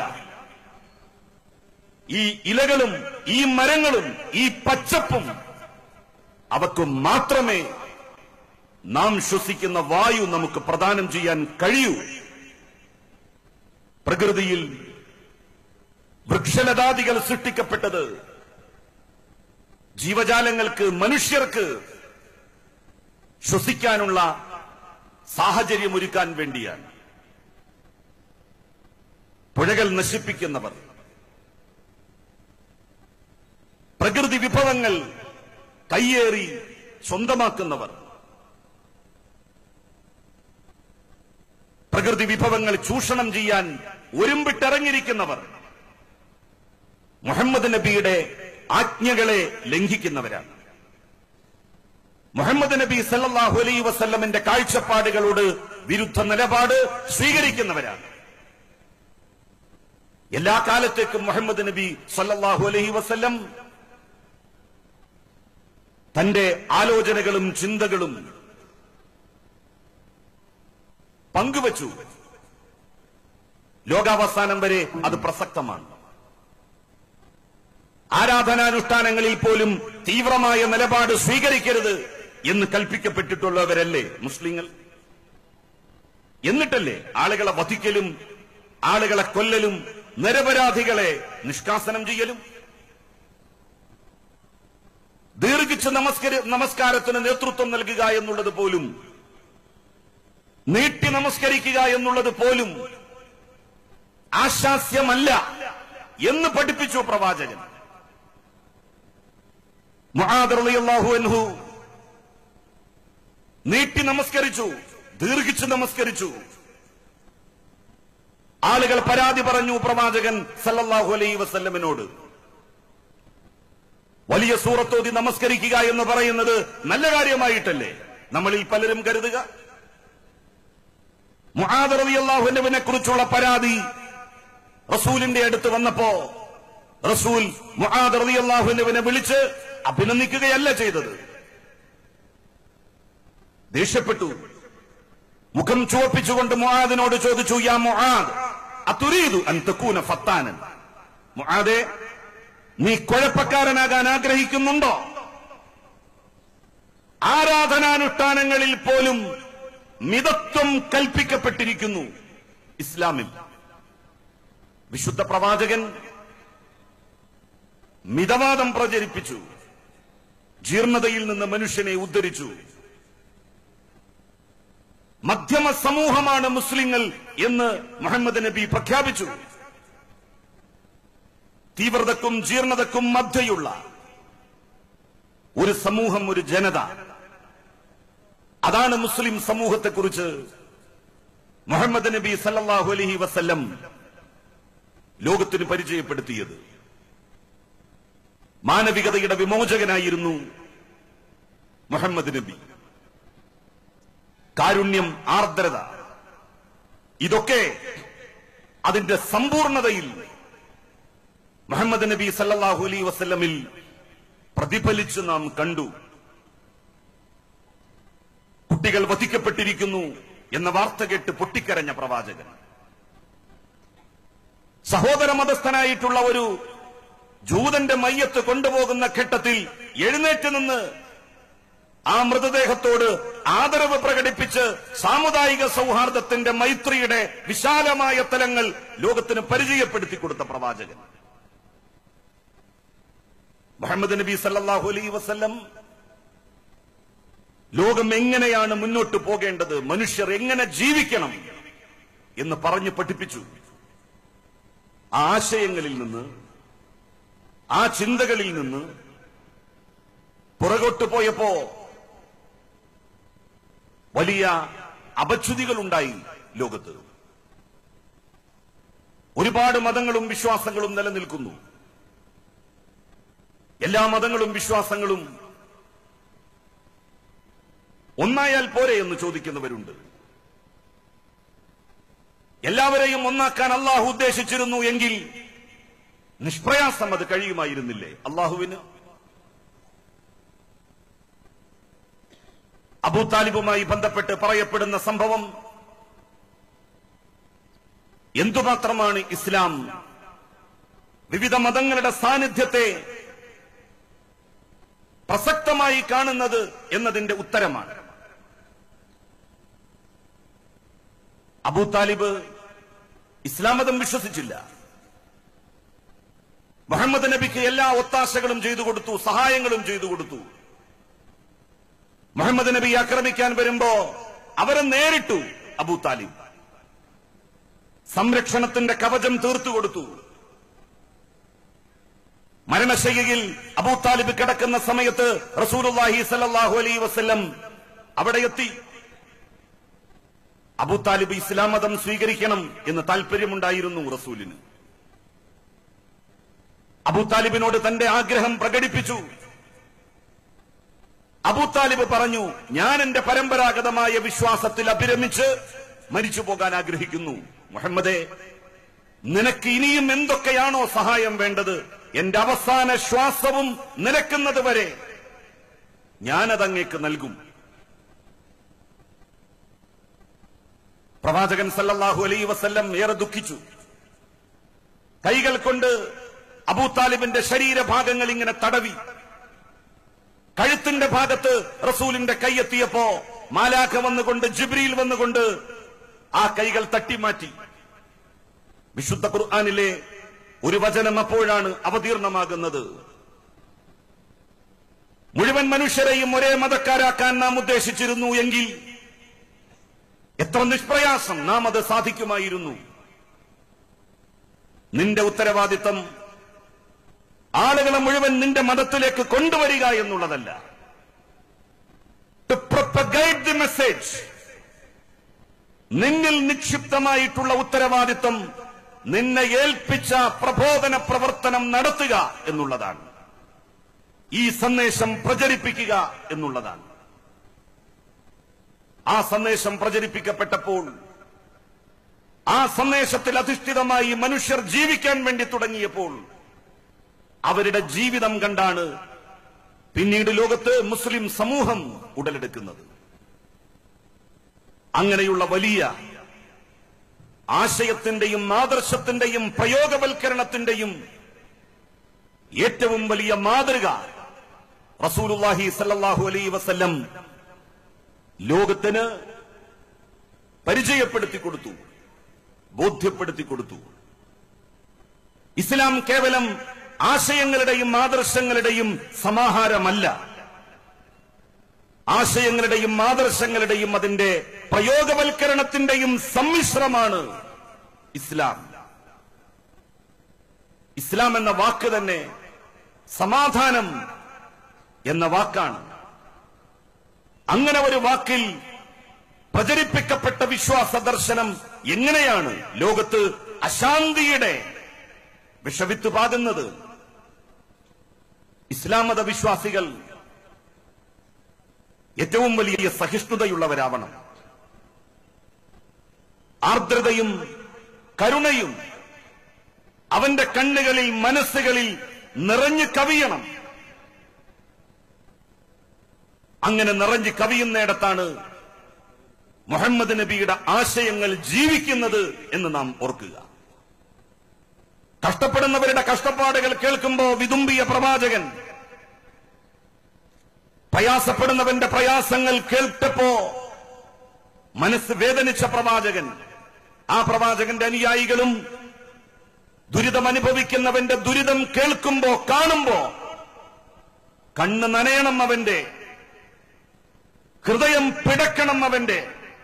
ഈ ഇലകളും ഈ മരങ്ങളും ഈ പച്ചപ്പും അവക്ക് മാത്രമേ നാം ശ്വസിക്കുന്ന വായു നമുക്ക് പ്രദാനം ചെയ്യാൻ കഴിയൂ പ്രകൃതിയിൽ വൃക്ഷലതാദികൾ സൃഷ്ടിക്കപ്പെട്ടത് ജീവജാലങ്ങൾക്ക് മനുഷ്യർക്ക് ശ്വസിക്കാനുള്ള സാഹചര്യമൊരുക്കാൻ വേണ്ടിയാണ് പുഴകൾ നശിപ്പിക്കുന്നവർ പ്രകൃതി വിഭവങ്ങൾ കയ്യേറി സ്വന്തമാക്കുന്നവർ പ്രകൃതി വിഭവങ്ങൾ ചൂഷണം ചെയ്യാൻ ഒരുമ്പിട്ടിറങ്ങിയിരിക്കുന്നവർ മുഹമ്മദ് നബിയുടെ ആജ്ഞകളെ ലംഘിക്കുന്നവരാണ് മുഹമ്മദ് നബി സല്ലല്ലാഹു അലൈഹി വസല്ലമിന്റെ കാഴ്ചപ്പാടുകളോട് വിരുദ്ധ നിലപാട് സ്വീകരിക്കുന്നവരാണ് എല്ലാ കാലത്തേക്കും മുഹമ്മദ് നബി സല്ലല്ലാഹു അലൈഹി വസല്ലം തന്റെ ആലോചനകളും ചിന്തകളും പങ്കുവച്ചു ലോകാവസാനം വരെ അത് പ്രസക്തമാണ് ആരാധനാനുഷ്ഠാനങ്ങളിൽ പോലും തീവ്രമായ നിലപാട് സ്വീകരിക്കരുത് എന്ന് കൽപ്പിക്കപ്പെട്ടിട്ടുള്ളവരല്ലേ മുസ്ലിങ്ങൾ എന്നിട്ടല്ലേ ആളുകളെ വധിക്കലും ആളുകളെ കൊല്ലലും നിരപരാധികളെ നിഷ്കാസനം ചെയ്യലും ദീർഘിച്ച് നമസ്കര നമസ്കാരത്തിന് നേതൃത്വം നൽകുക എന്നുള്ളത് പോലും നീട്ടി നമസ്കരിക്കുക എന്നുള്ളത് പോലും ആശാസ്യമല്ല എന്ന് പഠിപ്പിച്ചു പ്രവാചകൻ മുആദ് റളിയല്ലാഹു അൻഹു നീട്ടി നമസ്കരിച്ചു ദീർഘിച്ച് നമസ്കരിച്ചു ആളുകൾ പരാതി പറഞ്ഞു പ്രവാചകൻ സല്ലല്ലാഹു അലൈഹി വസല്ലമിനോട് വലിയ സൂറത്തോതി നമസ്കരിക്കുക എന്ന് പറയുന്നത് നല്ല കാര്യമായിട്ടല്ലേ നമ്മളിൽ പലരും കരുതുക മുആദ് റളിയല്ലാഹുവിനെ കുറിച്ചുള്ള പരാതി റസൂലിന്റെ അടുത്ത് വന്നപ്പോ റസൂൽ മുആദ് റളിയല്ലാഹുവിനെ വിളിച്ച് അഭിനന്ദിക്കുകയല്ല ചെയ്തത് ദേഷ്യപ്പെട്ടു മുഖം ചുവപ്പിച്ചുകൊണ്ട് മുആദിനോട് ചോദിച്ചു യാ മുആദ് അതുരീദു അൻ തകൂന ഫത്താനൻ മുആദേ നീ കുഴപ്പക്കാരനാകാൻ ആഗ്രഹിക്കുന്നുണ്ടോ ആരാധനാനുഷ്ഠാനങ്ങളിൽ പോലും മിതത്വം കൽപ്പിക്കപ്പെട്ടിരിക്കുന്നു ഇസ്ലാമിൽ വിശുദ്ധ പ്രവാചകൻ മിതവാദം പ്രചരിപ്പിച്ചു ജീർണതയിൽ നിന്ന് മനുഷ്യനെ ഉദ്ധരിച്ചു മധ്യമ സമൂഹമാണ് മുസ്ലിങ്ങൾ എന്ന് മുഹമ്മദ് നബി പ്രഖ്യാപിച്ചു തീവ്രതക്കും ജീർണതക്കും മധ്യയുള്ള ഒരു സമൂഹം ഒരു ജനത അതാണ് മുസ്ലിം സമൂഹത്തെക്കുറിച്ച് മുഹമ്മദ് നബി സല്ലല്ലാഹു അലൈഹി വസല്ലം ലോകത്തിന് പരിചയപ്പെടുത്തിയത് മാനവികതയുടെ വിമോചകനായിരുന്നു മുഹമ്മദ് നബി കാരുണ്യം ആർദ്രത ഇതൊക്കെ അതിന്റെ സമ്പൂർണതയിൽ മുഹമ്മദ് നബി സല്ലല്ലാഹു അലൈഹി വസല്ലമിൽ പ്രതിഫലിച്ച് നാം കണ്ടു കുട്ടികൾ വധിക്കപ്പെട്ടിരിക്കുന്നു എന്ന വാർത്ത കേട്ട് പൊട്ടിക്കരഞ്ഞ പ്രവാചകൻ സഹോദര മതസ്ഥനായിട്ടുള്ള ഒരു ജൂതന്റെ മയ്യത്ത് കൊണ്ടുപോകുന്ന ഘട്ടത്തിൽ എഴുന്നേറ്റ് നിന്ന് ആ മൃതദേഹത്തോട് ആദരവ് പ്രകടിപ്പിച്ച് സാമുദായിക സൗഹാർദ്ദത്തിന്റെ മൈത്രിയുടെ വിശാലമായ തലങ്ങൾ ലോകത്തിന് പരിചയപ്പെടുത്തി കൊടുത്ത പ്രവാചകൻ മുഹമ്മദ് നബി സല്ലല്ലാഹു അലൈഹി വസല്ലം ലോകം എങ്ങനെയാണ് മുന്നോട്ട് പോകേണ്ടത് മനുഷ്യർ എങ്ങനെ ജീവിക്കണം എന്ന് പറഞ്ഞു പഠിപ്പിച്ചു ആ ആശയങ്ങളിൽ നിന്ന് ആ ചിന്തകളിൽ നിന്ന് പുറകോട്ട് പോയപ്പോ വലിയ അപച്യുതികൾ ഉണ്ടായി ലോകത്ത് ഒരുപാട് മതങ്ങളും വിശ്വാസങ്ങളും നിലനിൽക്കുന്നു എല്ലാ മതങ്ങളും വിശ്വാസങ്ങളും ഒന്നായാൽ പോരെ എന്ന് ചോദിക്കുന്നവരുണ്ട് എല്ലാവരെയും ഒന്നാക്കാൻ അള്ളാഹു ഉദ്ദേശിച്ചിരുന്നു എങ്കിൽ നിഷ്പ്രയാസം അത് കഴിയുമായിരുന്നില്ലേ അള്ളാഹുവിന് അബൂ താലിബുമായി ബന്ധപ്പെട്ട് പറയപ്പെടുന്ന സംഭവം എന്തുമാത്രമാണ് ഇസ്ലാം വിവിധ മതങ്ങളുടെ സാന്നിധ്യത്തെ പ്രസക്തമായി കാണുന്നത് എന്നതിന്റെ ഉത്തരമാണ് അബൂ താലിബ് ഇസ്ലാം മതം വിശ്വസിച്ചില്ല മുഹമ്മദ് നബിക്ക് എല്ലാ ഒത്താശകളും ചെയ്തു കൊടുത്തു സഹായങ്ങളും ചെയ്തു കൊടുത്തു മുഹമ്മദ് നബി ആക്രമിക്കാൻ വരുമ്പോ അവരെ നേരിട്ടു അബൂ താലിബ് സംരക്ഷണത്തിന്റെ കവചം തീർത്തു കൊടുത്തു മരണശയ്യയിൽ അബൂ താലിബ് കിടക്കുന്ന സമയത്ത് റസൂലുള്ളാഹി സല്ലല്ലാഹു അലൈഹി വസല്ലം അവിടെ എത്തി അബൂ താലിബ് ഇസ്ലാം മതം സ്വീകരിക്കണം എന്ന് താല്പര്യമുണ്ടായിരുന്നു റസൂലിന് അബൂ താലിബിനോട് തന്റെ ആഗ്രഹം പ്രകടിപ്പിച്ചു അബൂ താലിബ് പറഞ്ഞു ഞാൻ എന്റെ പരമ്പരാഗതമായ വിശ്വാസത്തിൽ അഭിരമിച്ച് മരിച്ചു പോകാൻ ആഗ്രഹിക്കുന്നു മുഹമ്മദേ നിനക്ക് ഇനിയും എന്തൊക്കെയാണോ സഹായം വേണ്ടത് എന്റെ അവസാന ശ്വാസവും നിലക്കുന്നത് വരെ ഞാനതങ്ങേക്ക് നൽകും പ്രവാചകൻ സല്ലല്ലാഹു അലൈഹി വസല്ലം ഏറെ ദുഃഖിച്ചു കൈകൾ കൊണ്ട് അബൂ താലിബിന്റെ ശരീരഭാഗങ്ങൾ ഇങ്ങനെ തടവി കഴുത്തിന്റെ ഭാഗത്ത് റസൂലിന്റെ കൈയെത്തിയപ്പോ മാലാഖ വന്നുകൊണ്ട് ജിബ്രിയിൽ വന്നുകൊണ്ട് ആ കൈകൾ തട്ടിമാറ്റി വിശുദ്ധ ഖുർആാനിലെ ഒരു വചനം അപ്പോഴാണ് അവതീർണമാകുന്നത് മുഴുവൻ മനുഷ്യരെയും ഒരേ മതക്കാരാക്കാൻ നാം ഉദ്ദേശിച്ചിരുന്നു എങ്കിൽ എത്ര നിഷ്പ്രയാസം നാം അത് സാധിക്കുമായിരുന്നു നിന്റെ ഉത്തരവാദിത്തം ആളുകളെ മുഴുവൻ നിന്റെ മതത്തിലേക്ക് കൊണ്ടുവരിക എന്നുള്ളതല്ല ടു പ്രൊപ്പഗൈറ്റ് ദി മെസ്സേജ് നിന്നിൽ നിക്ഷിപ്തമായിട്ടുള്ള ഉത്തരവാദിത്തം നിന്നെ ഏൽപ്പിച്ച പ്രബോധന പ്രവർത്തനം നടത്തുക എന്നുള്ളതാണ് ഈ സന്ദേശം പ്രചരിപ്പിക്കുക എന്നുള്ളതാണ് ആ സന്ദേശം പ്രചരിപ്പിക്കപ്പെട്ടപ്പോൾ ആ സന്ദേശത്തിൽ അധിഷ്ഠിതമായി മനുഷ്യർ ജീവിക്കാൻ വേണ്ടി തുടങ്ങിയപ്പോൾ അവരുടെ ജീവിതം കണ്ടാണ് പിന്നീട് ലോകത്ത് മുസ്ലിം സമൂഹം ഉടലെടുക്കുന്നത് അങ്ങനെയുള്ള വലിയ ആശയത്തിന്റെയും ആദർശത്തിന്റെയും പ്രയോഗവൽക്കരണത്തിന്റെയും ഏറ്റവും വലിയ മാതൃക റസൂലുള്ളാഹി സല്ലല്ലാഹു അലൈഹി വസല്ലം ലോകത്തിന് പരിചയപ്പെടുത്തി കൊടുത്തു ബോധ്യപ്പെടുത്തി കൊടുത്തു ഇസ്ലാം കേവലം ആശയങ്ങളുടെയും ആദർശങ്ങളുടെയും സമാഹാരമല്ല ആശയങ്ങളുടെയും ആദർശങ്ങളുടെയും അതിന്റെ പ്രയോഗവൽക്കരണത്തിന്റെയും സമ്മിശ്രമാണ് ഇസ്ലാം ഇസ്ലാം എന്ന വാക്ക് തന്നെ സമാധാനം എന്ന വാക്കാണ് അങ്ങനെ ഒരു വാക്കിൽ പ്രചരിപ്പിക്കപ്പെട്ട വിശ്വാസ ദർശനം എങ്ങനെയാണ് ലോകത്ത് അശാന്തിയുടെ വിഷവിത്ത് പാകുന്നത് ഇസ്ലാം മത വിശ്വാസികൾ ഏറ്റവും വലിയ സഹിഷ്ണുതയുള്ളവരാവണം ആർദ്രതയും കരുണയും അവന്റെ കണ്ണുകളിൽ മനസ്സുകളിൽ നിറഞ്ഞു കവിയണം അങ്ങനെ നിറഞ്ഞു കവിയുന്നിടത്താണ് മുഹമ്മദ് നബിയുടെ ആശയങ്ങൾ ജീവിക്കുന്നത് എന്ന് നാം ഓർക്കുക കഷ്ടപ്പെടുന്നവരുടെ കഷ്ടപ്പാടുകൾ കേൾക്കുമ്പോ വിതുമ്പിയ പ്രവാചകൻ പ്രയാസപ്പെടുന്നവന്റെ പ്രയാസങ്ങൾ കേൾട്ടപ്പോ മനസ്സ് വേദനിച്ച പ്രവാചകൻ ആ പ്രവാചകന്റെ അനുയായികളും ദുരിതം അനുഭവിക്കുന്നവന്റെ ദുരിതം കേൾക്കുമ്പോ കാണുമ്പോ കണ്ണ് നനയണം അവന്റെ ഹൃദയം പിടക്കണം അവന്റെ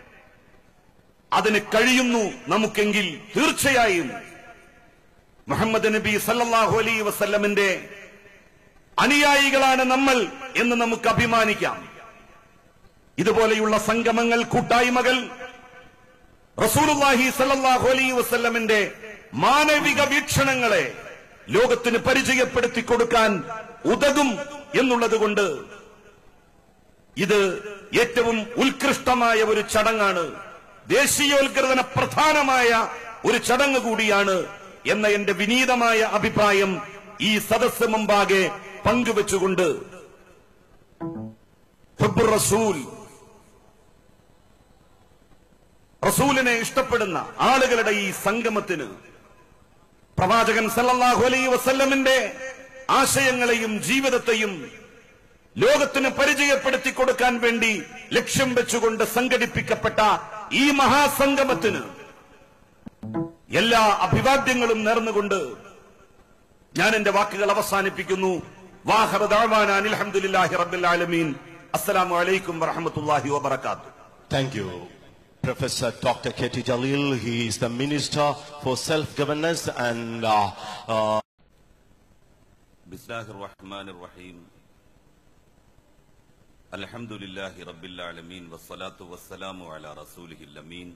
അതിന് കഴിയുന്നു നമുക്കെങ്കിൽ തീർച്ചയായും മുഹമ്മദ് നബി സല്ലല്ലാഹു അലൈഹി വസല്ലമിന്റെ അനുയായികളാണ് നമ്മൾ എന്ന് നമുക്ക് അഭിമാനിക്കാം ഇതുപോലെയുള്ള സംഗമങ്ങൾ കൂട്ടായ്മകൾ റസൂലുള്ളാഹി സല്ലല്ലാഹു അലൈഹി വസല്ലമിന്റെ മാനവിക വീക്ഷണങ്ങളെ ലോകത്തിന് പരിചയപ്പെടുത്തി കൊടുക്കാൻ ഉതകും എന്നുള്ളത് കൊണ്ട് ഇത് ഏറ്റവും ഉത്കൃഷ്ടമായ ഒരു ചടങ്ങാണ് ദേശീയോത്കൃതന പ്രധാനമായ ഒരു ചടങ്ങ് കൂടിയാണ് എന്ന എന്റെ വിനീതമായ അഭിപ്രായം ഈ സദസ് മുമ്പാകെ പങ്കുവെച്ചുകൊണ്ട് ഹുബ്ബുർ റസൂൽ റസൂലിനെ ഇഷ്ടപ്പെടുന്ന ആളുകളുടെ ഈ സംഗമത്തിന് പ്രവാചകൻ സല്ലല്ലാഹു അലൈഹി വസല്ലമിന്റെ ആശയങ്ങളെയും ജീവിതത്തെയും ലോകത്തിന് പരിചയപ്പെടുത്തി കൊടുക്കാൻ വേണ്ടി ലക്ഷ്യം വെച്ചുകൊണ്ട് സംഘടിപ്പിക്കപ്പെട്ട ഈ മഹാസംഗമത്തിന് എല്ലാ അഭിവാദ്യങ്ങളും നേർന്നുകൊണ്ട് ഞാൻ എന്റെ വാക്കുകൾ അവസാനിപ്പിക്കുന്നു വാഹറ ദഅ്വാന അനിൽ ഹംദുലില്ലാഹി റബ്ബിൽ ആലമീൻ അസ്സലാമു അലൈക്കും വറഹ്മത്തുള്ളാഹി വബറകാതുഹു Thank you. Professor Dr. K.T. Jalil, he is the Minister for Self-Governance and uh, uh, ബിസ്മില്ലാഹിർ റഹ്മാനിർ റഹീം അൽഹംദുലില്ലാഹി റബ്ബിൽ ആലമീൻ വസ്സലാത്തു വസ്സലാമു അലാ റസൂലിഹിൽ അമീൻ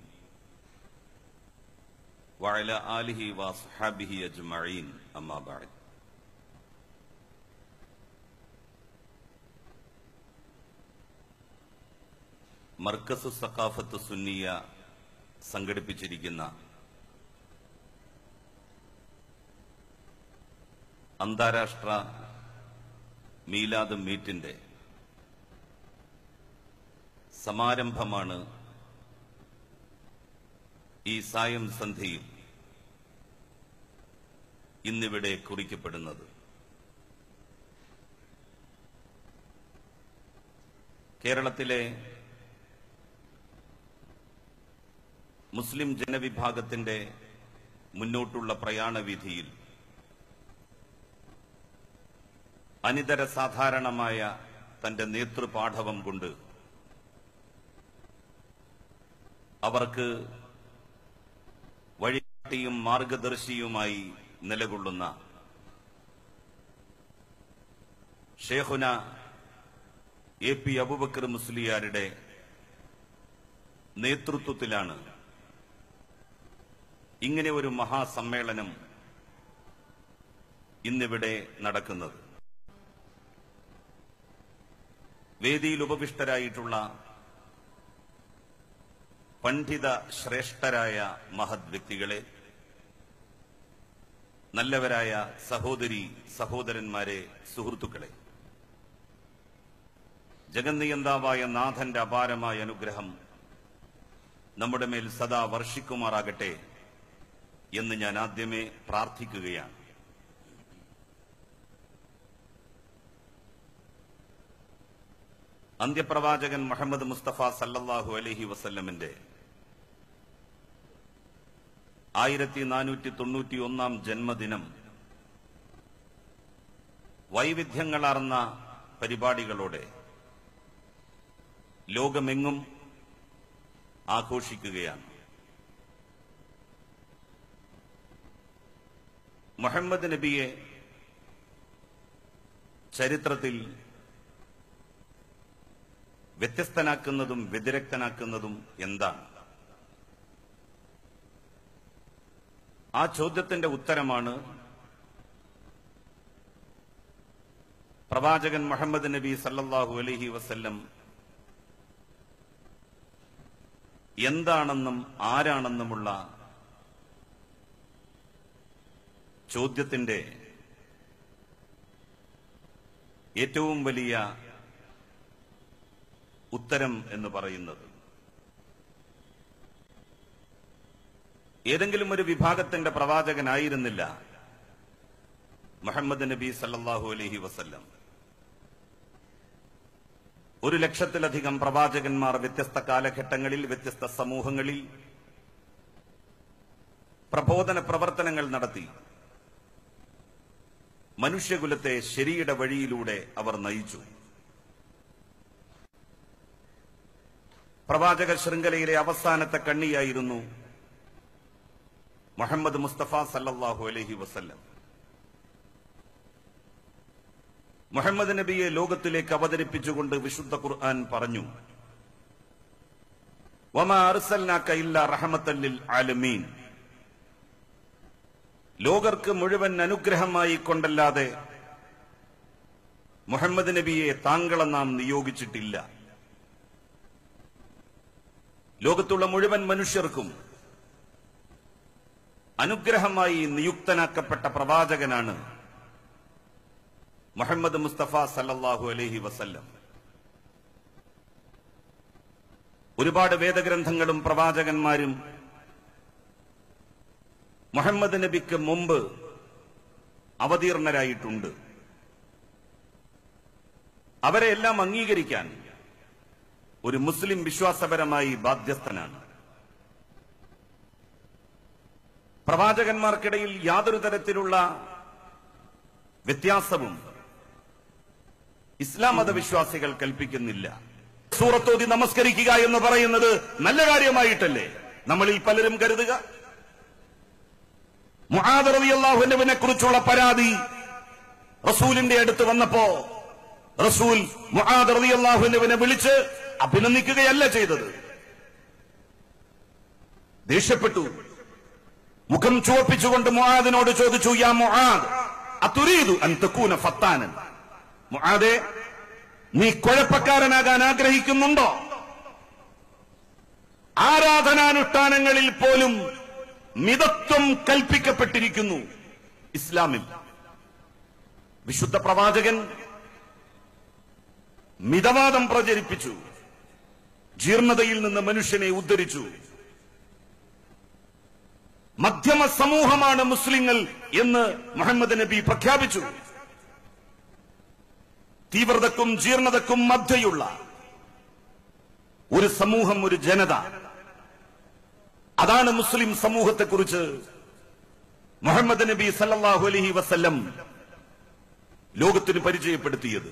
വഅലാ ആലിഹി വഅസ്ഹാബിഹി അജ്മഈൻ അമ്മാ ബഅദ് മർക്കസ് സഖാഫത്ത് സുന്നിയ സംഘടിപ്പിച്ചിരിക്കുന്ന അന്താരാഷ്ട്ര മീലാദ് മീറ്റിന്റെ സമാരംഭമാണ് ഈ സായം സന്ധ്യയിൽ ഇന്നിവിടെ കുറിക്കപ്പെടുന്നത് കേരളത്തിലെ മുസ്ലിം ജനവിഭാഗത്തിന്റെ മുന്നോട്ടുള്ള പ്രയാണവിധിയിൽ അനിതര സാധാരണമായ തന്റെ നേതൃപാഠവം കൊണ്ട് അവർക്ക് വഴികാട്ടിയും മാർഗദർശിയുമായി നിലകൊള്ളുന്ന ഷേഖുന എ പി അബുബക്കർ മുസ്ലിയാരുടെ നേതൃത്വത്തിലാണ് ഇങ്ങനെ ഒരു മഹാസമ്മേളനം ഇന്നിവിടെ നടക്കുന്നത് വേദിയിൽ ഉപവിഷ്ടരായിട്ടുള്ള പണ്ഡിത ശ്രേഷ്ഠരായ മഹത് വ്യക്തികളെ നല്ലവരായ സഹോദരി സഹോദരന്മാരെ സുഹൃത്തുക്കളെ ജഗന്നിയന്താവായ നാഥന്റെ അപാരമായ അനുഗ്രഹം നമ്മുടെ മേൽ സദാ വർഷിക്കുമാറാകട്ടെ എന്ന് ഞാൻ ആദ്യമേ പ്രാർത്ഥിക്കുകയാണ് അന്ത്യപ്രവാചകൻ മുഹമ്മദ് മുസ്തഫ സല്ലല്ലാഹു അലൈഹി വസല്ലമിന്റെ ആയിരത്തി നാനൂറ്റി തൊണ്ണൂറ്റി ഒന്നാം ജന്മദിനം വൈവിധ്യങ്ങളാർന്ന പരിപാടികളോടെ ലോകമെങ്ങും ആഘോഷിക്കുകയാണ് മുഹമ്മദ് നബിയെ ചരിത്രത്തിൽ വ്യത്യസ്തനാക്കുന്നതും വ്യതിരക്തനാക്കുന്നതും എന്താണ് ആ ചോദ്യത്തിന്റെ ഉത്തരമാണ് പ്രവാചകൻ മുഹമ്മദ് നബി സല്ലല്ലാഹു അലൈഹി വസല്ലം എന്താണെന്നും ആരാണെന്നുമുള്ള ചോദ്യത്തിന്റെ ഏറ്റവും വലിയ ഉത്തരം എന്ന് പറയുന്നത് ഏതെങ്കിലും ഒരു വിഭാഗത്തിന്റെ പ്രവാചകനായിരുന്നില്ല മുഹമ്മദ് നബി സല്ലല്ലാഹു അലൈഹി വസല്ലം ഒരു ലക്ഷത്തിലധികം പ്രവാചകന്മാർ വ്യത്യസ്ത കാലഘട്ടങ്ങളിൽ വ്യത്യസ്ത സമൂഹങ്ങളിൽ പ്രബോധന പ്രവർത്തനങ്ങൾ നടത്തി മനുഷ്യകുലത്തെ ശരിയുടെ വഴിയിലൂടെ അവർ നയിച്ചു പ്രവാചക ശൃംഖലയിലെ അവസാനത്തെ കണ്ണിയായിരുന്നു മുഹമ്മദ് മുസ്തഫ സല്ലല്ലാഹു അലൈഹി വസല്ലം മുഹമ്മദ് നബിയെ ലോകത്തിലേക്ക് അവതരിപ്പിച്ചുകൊണ്ട് വിശുദ്ധ ഖുർആൻ പറഞ്ഞു വമാ അർസൽനാക ഇല്ലാ റഹ്മത്തൻ ലിൽ ആലമീൻ ലോകർക്ക് മുഴുവൻ അനുഗ്രഹമായി കൊണ്ടല്ലാതെ മുഹമ്മദ് നബിയെ താങ്കളെ നാം നിയോഗിച്ചിട്ടില്ല ലോകത്തുള്ള മുഴുവൻ മനുഷ്യർക്കും അനുഗ്രഹമായി നിയുക്തനാക്കപ്പെട്ട പ്രവാചകനാണ് മുഹമ്മദ് മുസ്തഫ സല്ലല്ലാഹു അലൈഹി വസല്ലം ഒരുപാട് വേദഗ്രന്ഥങ്ങളും പ്രവാചകന്മാരും മുഹമ്മദ് നബിക്ക് മുമ്പ് അവതീർണരായിട്ടുണ്ട് അവരെ എല്ലാം അംഗീകരിക്കാൻ ഒരു മുസ്ലിം വിശ്വാസപരമായി ബാധ്യസ്ഥനാണ് പ്രവാചകന്മാർക്കിടയിൽ യാതൊരു തരത്തിലുള്ള വ്യത്യാസവും ഇസ്ലാം മതവിശ്വാസികൾ കൽപ്പിക്കുന്നില്ല സൂറത്തോതി നമസ്കരിക്കുക എന്ന് പറയുന്നത് നല്ല കാര്യമായിട്ടല്ലേ നമ്മളിൽ പലരും കരുതുക മുഹാദറിയാഹുവിനെ കുറിച്ചുള്ള പരാതി റസൂലിന്റെ അടുത്ത് വന്നപ്പോ റസൂൽ മുഹാദറിയാഹുവിനെ വിളിച്ച് അഭിനന്ദിക്കുകയല്ല ചെയ്തത് ദേഷ്യപ്പെട്ടു മുഖം ചുവപ്പിച്ചുകൊണ്ട് മുആദിനോട് ചോദിച്ചു യാ മുആദ് അതുരീദു അൻ തകൂന ഫത്താനൻ മുആദേ നീ കുഴപ്പക്കാരനാകാൻ ആഗ്രഹിക്കുന്നുണ്ടോ ആരാധനാനുഷ്ഠാനങ്ങളിൽ പോലും മിതത്വം കൽപ്പിക്കപ്പെട്ടിരിക്കുന്നു ഇസ്ലാമിൽ വിശുദ്ധ പ്രവാചകൻ മിതവാദം പ്രചരിപ്പിച്ചു ജീർണതയിൽ നിന്ന് മനുഷ്യനെ ഉദ്ധരിച്ചു മധ്യമ സമൂഹമാണ് മുസ്ലിങ്ങൾ എന്ന് മുഹമ്മദ് നബി പ്രഖ്യാപിച്ചു തീവ്രതക്കും ജീർണതക്കും മധ്യയുള്ള ഒരു സമൂഹം ഒരു ജനത അതാണ് മുസ്ലിം സമൂഹത്തെക്കുറിച്ച് മുഹമ്മദ് നബി സല്ലല്ലാഹു അലൈഹി വസല്ലം ലോകത്തിന് പരിചയപ്പെടുത്തിയത്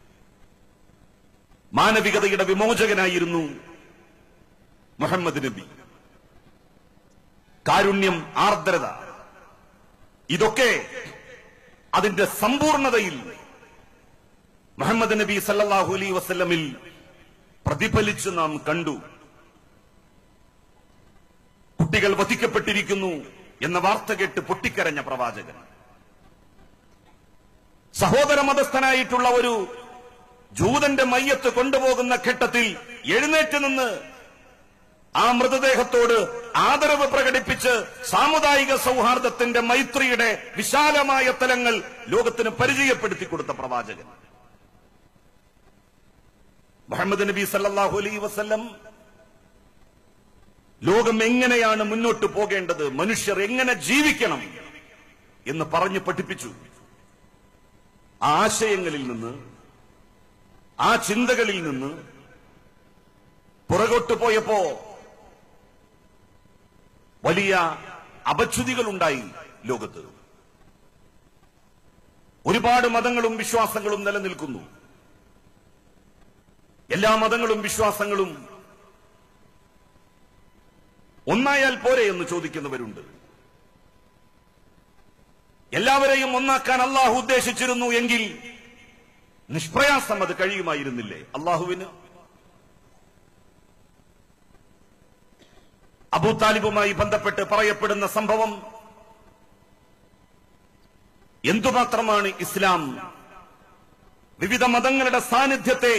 മാനവികതയുടെ വിമോചകനായിരുന്നു മുഹമ്മദ് നബി കാരുണ്യം ആർദ്രത ഇതൊക്കെ അതിന്റെ സമ്പൂർണതയിൽ മുഹമ്മദ് നബി സല്ലല്ലാഹു അലൈഹി വസല്ലമിൽ പ്രതിഫലിച്ച് നാം കണ്ടു കുട്ടികൾ വധിക്കപ്പെട്ടിരിക്കുന്നു എന്ന വാർത്ത കേട്ട് പൊട്ടിക്കരഞ്ഞ പ്രവാചകൻ സഹോദര മതസ്ഥനായിട്ടുള്ള ഒരു ജൂതന്റെ മയ്യത്ത് കൊണ്ടുപോകുന്ന ഘട്ടത്തിൽ എഴുന്നേറ്റ് നിന്ന് ആ മൃതദേഹത്തോട് ആദരവ് പ്രകടിപ്പിച്ച് സാമുദായിക സൗഹാർദ്ദത്തിന്റെ മൈത്രിയുടെ വിശാലമായ തലങ്ങൾ ലോകത്തിന് പരിചയപ്പെടുത്തി കൊടുത്ത പ്രവാചകൻ മുഹമ്മദ് നബി സല്ലല്ലാഹു അലൈഹി വസല്ലം ലോകം എങ്ങനെയാണ് മുന്നോട്ട് പോകേണ്ടത് മനുഷ്യർ എങ്ങനെ ജീവിക്കണം എന്ന് പറഞ്ഞു പഠിപ്പിച്ചു ആ ആശയങ്ങളിൽ നിന്ന് ആ ചിന്തകളിൽ നിന്ന് പുറകോട്ട് പോയപ്പോ വലിയ അപച്യുതികൾ ഉണ്ടായി ലോകത്ത് ഒരുപാട് മതങ്ങളും വിശ്വാസങ്ങളും നിലനിൽക്കുന്നു എല്ലാ മതങ്ങളും വിശ്വാസങ്ങളും ഒന്നായാൽ പോരെ എന്ന് ചോദിക്കുന്നവരുണ്ട് എല്ലാവരെയും ഒന്നാക്കാൻ അള്ളാഹു ഉദ്ദേശിച്ചിരുന്നു എങ്കിൽ നിഷ്പ്രയാസം അത് കഴിയുമായിരുന്നില്ലേ അള്ളാഹുവിന് അബൂ താലിബുമായി ബന്ധപ്പെട്ട് പറയപ്പെടുന്ന സംഭവം എന്തുമാത്രമാണ് ഇസ്ലാം വിവിധ മതങ്ങളുടെ സാന്നിധ്യത്തെ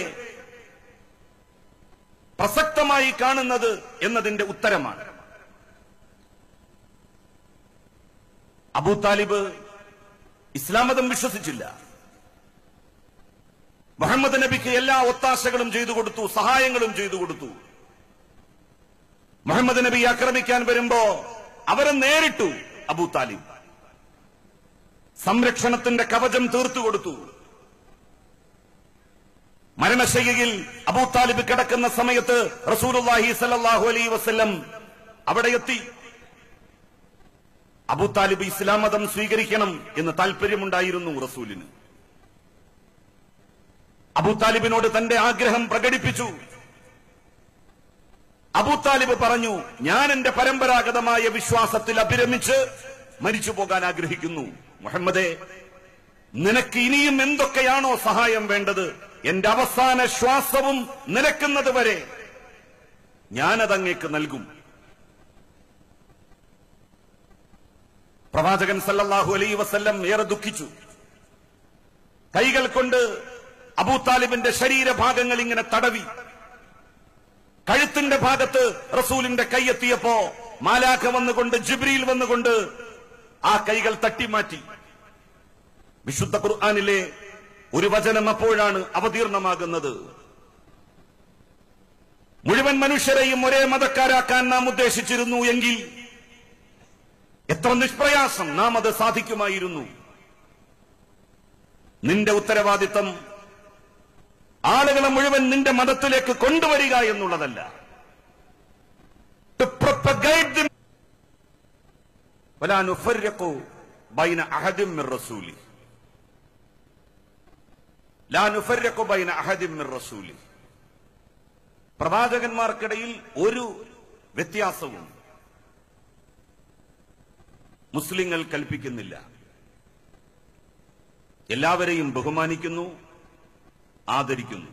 പ്രസക്തമായി കാണുന്നത് എന്നതിന്റെ ഉത്തരമാണ് അബൂ താലിബ് ഇസ്ലാം മതം വിശ്വസിച്ചില്ല മുഹമ്മദ് നബിക്ക് എല്ലാ ഒത്താശകളും ചെയ്തു കൊടുത്തു സഹായങ്ങളും ചെയ്തു കൊടുത്തു മുഹമ്മദ് നബി ആക്രമിക്കാൻ വരുമ്പോ അവരെ നേരിട്ടു അബൂ താലിബ് സംരക്ഷണത്തിന്റെ കവചം തീർത്തു കൊടുത്തു മരണശയ്യയിൽ അബൂ താലിബ് കിടക്കുന്ന സമയത്ത് റസൂലുള്ളാഹി സല്ലല്ലാഹു അലൈഹി വസല്ലം അവിടെ എത്തി അബൂ താലിബ് ഇസ്ലാം മതം സ്വീകരിക്കണം എന്ന് താല്പര്യമുണ്ടായിരുന്നു റസൂലിന് അബൂ താലിബിനോട് തന്റെ ആഗ്രഹം പ്രകടിപ്പിച്ചു അബൂ താലിബ് പറഞ്ഞു ഞാൻ എന്റെ പരമ്പരാഗതമായ വിശ്വാസത്തിൽ അഭിരമിച്ച് മരിച്ചു പോകാൻ ആഗ്രഹിക്കുന്നു മുഹമ്മദേ നിനക്ക് ഇനിയും എന്തൊക്കെയാണോ സഹായം വേണ്ടത് എന്റെ അവസാന ശ്വാസവും നിലക്കുന്നത് വരെ ഞാനതങ്ങേക്ക് നൽകും പ്രവാചകൻ സല്ലല്ലാഹു അലൈ വസല്ലം ഏറെ ദുഃഖിച്ചു കൈകൾ കൊണ്ട് അബൂ താലിബിന്റെ ശരീരഭാഗങ്ങൾ ഇങ്ങനെ തടവി കഴുത്തിന്റെ ഭാഗത്ത് റസൂലിന്റെ കൈയെത്തിയപ്പോ മാലാഖ വന്നുകൊണ്ട് ജിബ്രിയിൽ വന്നുകൊണ്ട് ആ കൈകൾ തട്ടിമാറ്റി വിശുദ്ധ ഖുർആാനിലെ ഒരു വചനം അപ്പോഴാണ് അവതീർണമാകുന്നത് മുഴുവൻ മനുഷ്യരെയും ഒരേ മതക്കാരാക്കാൻ നാം ഉദ്ദേശിച്ചിരുന്നു എങ്കിൽ എത്ര നിഷ്പ്രയാസം നാം അത് സാധിക്കുമായിരുന്നു നിന്റെ ഉത്തരവാദിത്തം ആളുകളെ മുഴുവൻ നിന്റെ മതത്തിലേക്ക് കൊണ്ടുവരിക എന്നുള്ളതല്ല To propagate them. ولا نفرق بين أحد من رسوله لا نفرق بين أحد من رسوله പ്രവാചകന്മാർക്കിടയിൽ ഒരു വ്യത്യാസവും മുസ്ലിങ്ങൾ കൽപ്പിക്കുന്നില്ല എല്ലാവരെയും ബഹുമാനിക്കുന്നു ആദരിക്കുന്നു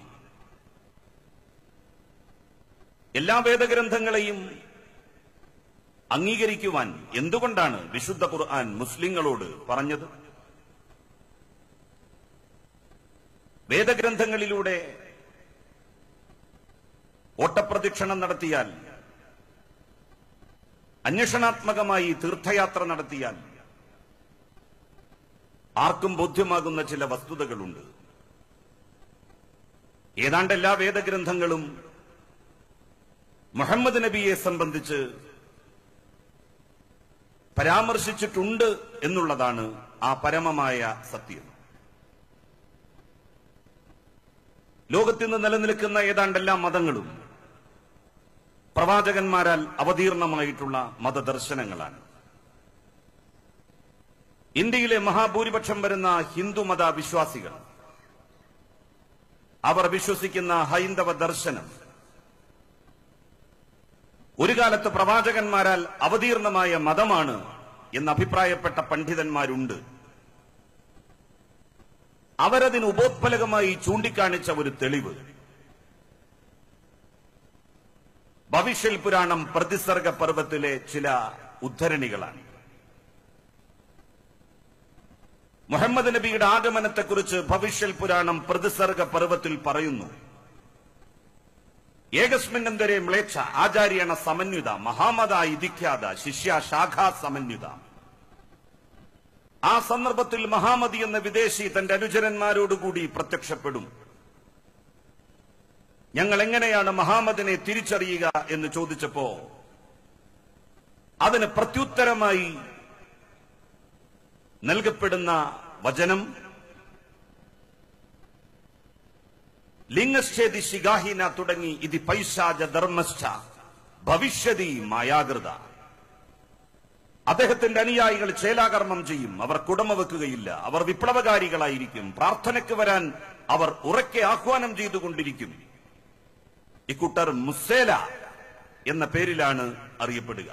എല്ലാ വേദഗ്രന്ഥങ്ങളെയും അംഗീകരിക്കുവാൻ എന്തുകൊണ്ടാണ് വിശുദ്ധ ഖുർആൻ മുസ്ലിങ്ങളോട് പറഞ്ഞത് വേദഗ്രന്ഥങ്ങളിലൂടെ ഓട്ടപ്രദക്ഷിണം നടത്തിയാൽ അന്വേഷണാത്മകമായി തീർത്ഥയാത്ര നടത്തിയാൽ ആർക്കും ബോധ്യമാകുന്ന ചില വസ്തുതകളുണ്ട് ഏതാണ്ട് എല്ലാ വേദഗ്രന്ഥങ്ങളും മുഹമ്മദ് നബിയെ സംബന്ധിച്ച് പരാമർശിച്ചിട്ടുണ്ട് എന്നുള്ളതാണ് ആ പരമമായ സത്യം ലോകത്തിന്ന് നിലനിൽക്കുന്ന ഏതാണ്ട് എല്ലാ മതങ്ങളും പ്രവാചകന്മാരാൽ അവതീർണമായിട്ടുള്ള മതദർശനങ്ങളാണ് ഇന്ത്യയിലെ മഹാഭൂരിപക്ഷം വരുന്ന ഹിന്ദുമത വിശ്വാസികൾ അവർ വിശ്വസിക്കുന്ന ഹൈന്ദവ ദർശനം ഒരു കാലത്ത് പ്രവാചകന്മാരാൽ അവതീർണമായ മതമാണ് എന്ന് അഭിപ്രായപ്പെട്ട പണ്ഡിതന്മാരുണ്ട് അവരതിന് ഉപോത്ഫലകമായി ചൂണ്ടിക്കാണിച്ച ഒരു തെളിവ് ഭവിഷ്യൽ പുരാണം പ്രതിസർഗ പർവത്തിലെ ചില ഉദ്ധരണികളാണ് മുഹമ്മദ് നബിയുടെ ആഗമനത്തെക്കുറിച്ച് ഭവിഷ്യൽ പുരാണം പ്രതിസർഗ പർവത്തിൽ പറയുന്നു ഏകസ്മിന്നന്തരെ മ്ലേച്ഛ ആചാര്യണ സമന്വിത മഹാമത ഇതിഖ്യാത ശിഷ്യ ശാഖാ സമന്വിത ആ സന്ദർഭത്തിൽ മഹാമതി എന്ന വിദേശി തന്റെ അനുചരന്മാരോടുകൂടി പ്രത്യക്ഷപ്പെടും ഞങ്ങൾ എങ്ങനെയാണ് മഹാമദിനെ തിരിച്ചറിയുക എന്ന് ചോദിച്ചപ്പോ അതിന് പ്രത്യുത്തരമായി നൽകപ്പെടുന്ന വചനം ലിംഗശ്ചേതി ശിഖാഹീന തുടങ്ങി ഇത് പൈശാച ധർമ്മശ്ച ഭവിഷ്യതി മായാകൃത അദ്ദേഹത്തിന്റെ അനുയായികൾ ചേലാകർമ്മം ചെയ്യും അവർ കുടമ വെക്കുകയില്ല അവർ വിപ്ലവകാരികളായിരിക്കും പ്രാർത്ഥനയ്ക്ക് വരാൻ അവർ ഉറക്കെ ആഹ്വാനം ചെയ്തുകൊണ്ടിരിക്കും ഇക്കൂട്ടർ മുസേല എന്ന പേരിലാണ് അറിയപ്പെടുക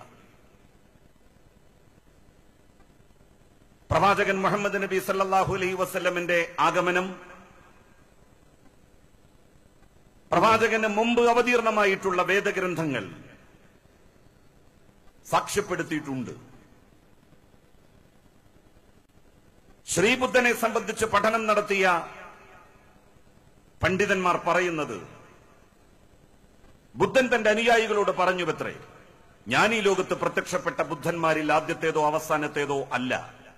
പ്രവാചകൻ മുഹമ്മദ് നബി സല്ലല്ലാഹു അലൈഹി വസല്ലമിന്റെ ആഗമനം പ്രവാചകന് മുമ്പ് അവതീർണമായിട്ടുള്ള വേദഗ്രന്ഥങ്ങൾ സാക്ഷ്യപ്പെടുത്തിയിട്ടുണ്ട് ശ്രീബുദ്ധനെ സംബന്ധിച്ച് പഠനം നടത്തിയ പണ്ഡിതന്മാർ പറയുന്നത് ബുദ്ധൻ തന്റെ അനുയായികളോട് പറഞ്ഞുവത്രേ ഞാൻ ഈ ലോകത്ത് പ്രത്യക്ഷപ്പെട്ട ബുദ്ധന്മാരിൽ ആദ്യത്തേതോ അവസാനത്തേതോ അല്ല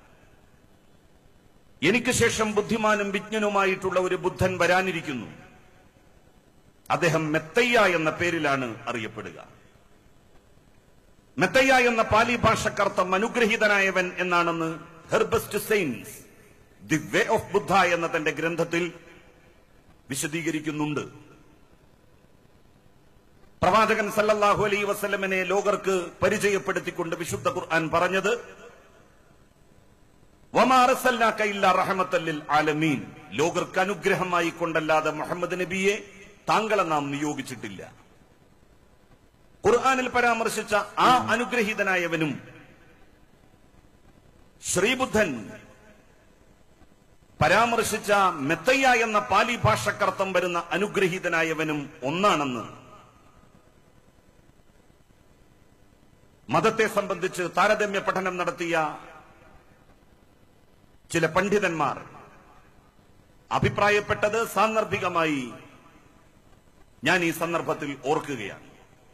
എനിക്ക് ശേഷം ബുദ്ധിമാനും വിജ്ഞനുമായിട്ടുള്ള ഒരു ബുദ്ധൻ വരാനിരിക്കുന്നു അദ്ദേഹം മെത്തയ്യ എന്ന പേരിലാണ് അറിയപ്പെടുക മെത്തയ്യ എന്ന പാലി ഭാഷക്കർത്ഥം അനുഗ്രഹീതനായവൻ എന്നാണെന്ന് ഹെർബസ്റ്റ് സെയിൻസ് ദി വേ ഓഫ് ബുദ്ധ എന്ന തന്റെ ഗ്രന്ഥത്തിൽ വിശദീകരിക്കുന്നുണ്ട് പ്രവാചകൻ സല്ലല്ലാഹു അലൈഹി വസല്ലമനെ ലോകർക്ക് പരിചയപ്പെടുത്തിക്കൊണ്ട് വിശുദ്ധ ഖുർആൻ പറഞ്ഞത് വമാ അർസൽനാക ഇല്ലാ റഹ്മത്തൽ ലിൽ ആലമീൻ ലോകർക്ക് അനുഗ്രഹമായി കൊണ്ടല്ലാതെ മുഹമ്മദ് നബിയെ താങ്കളെ നാം നിയോഗിച്ചിട്ടില്ല ഖുർആനിൽ പരാമർശിച്ച ആ അനുഗ്രഹീതനായവനും ശ്രീബുദ്ധൻ പരാമർശിച്ച മെത്തയ്യ എന്ന പാലി ഭാഷക്കർത്ഥം വരുന്ന അനുഗ്രഹീതനായവനും ഒന്നാണെന്ന് മതത്തെ സംബന്ധിച്ച് താരതമ്യ പഠനം നടത്തിയ ചില പണ്ഡിതന്മാർ അഭിപ്രായപ്പെട്ടത് സാന്ദർഭികമായി ഞാൻ ഈ സന്ദർഭത്തിൽ ഓർക്കുകയാണ്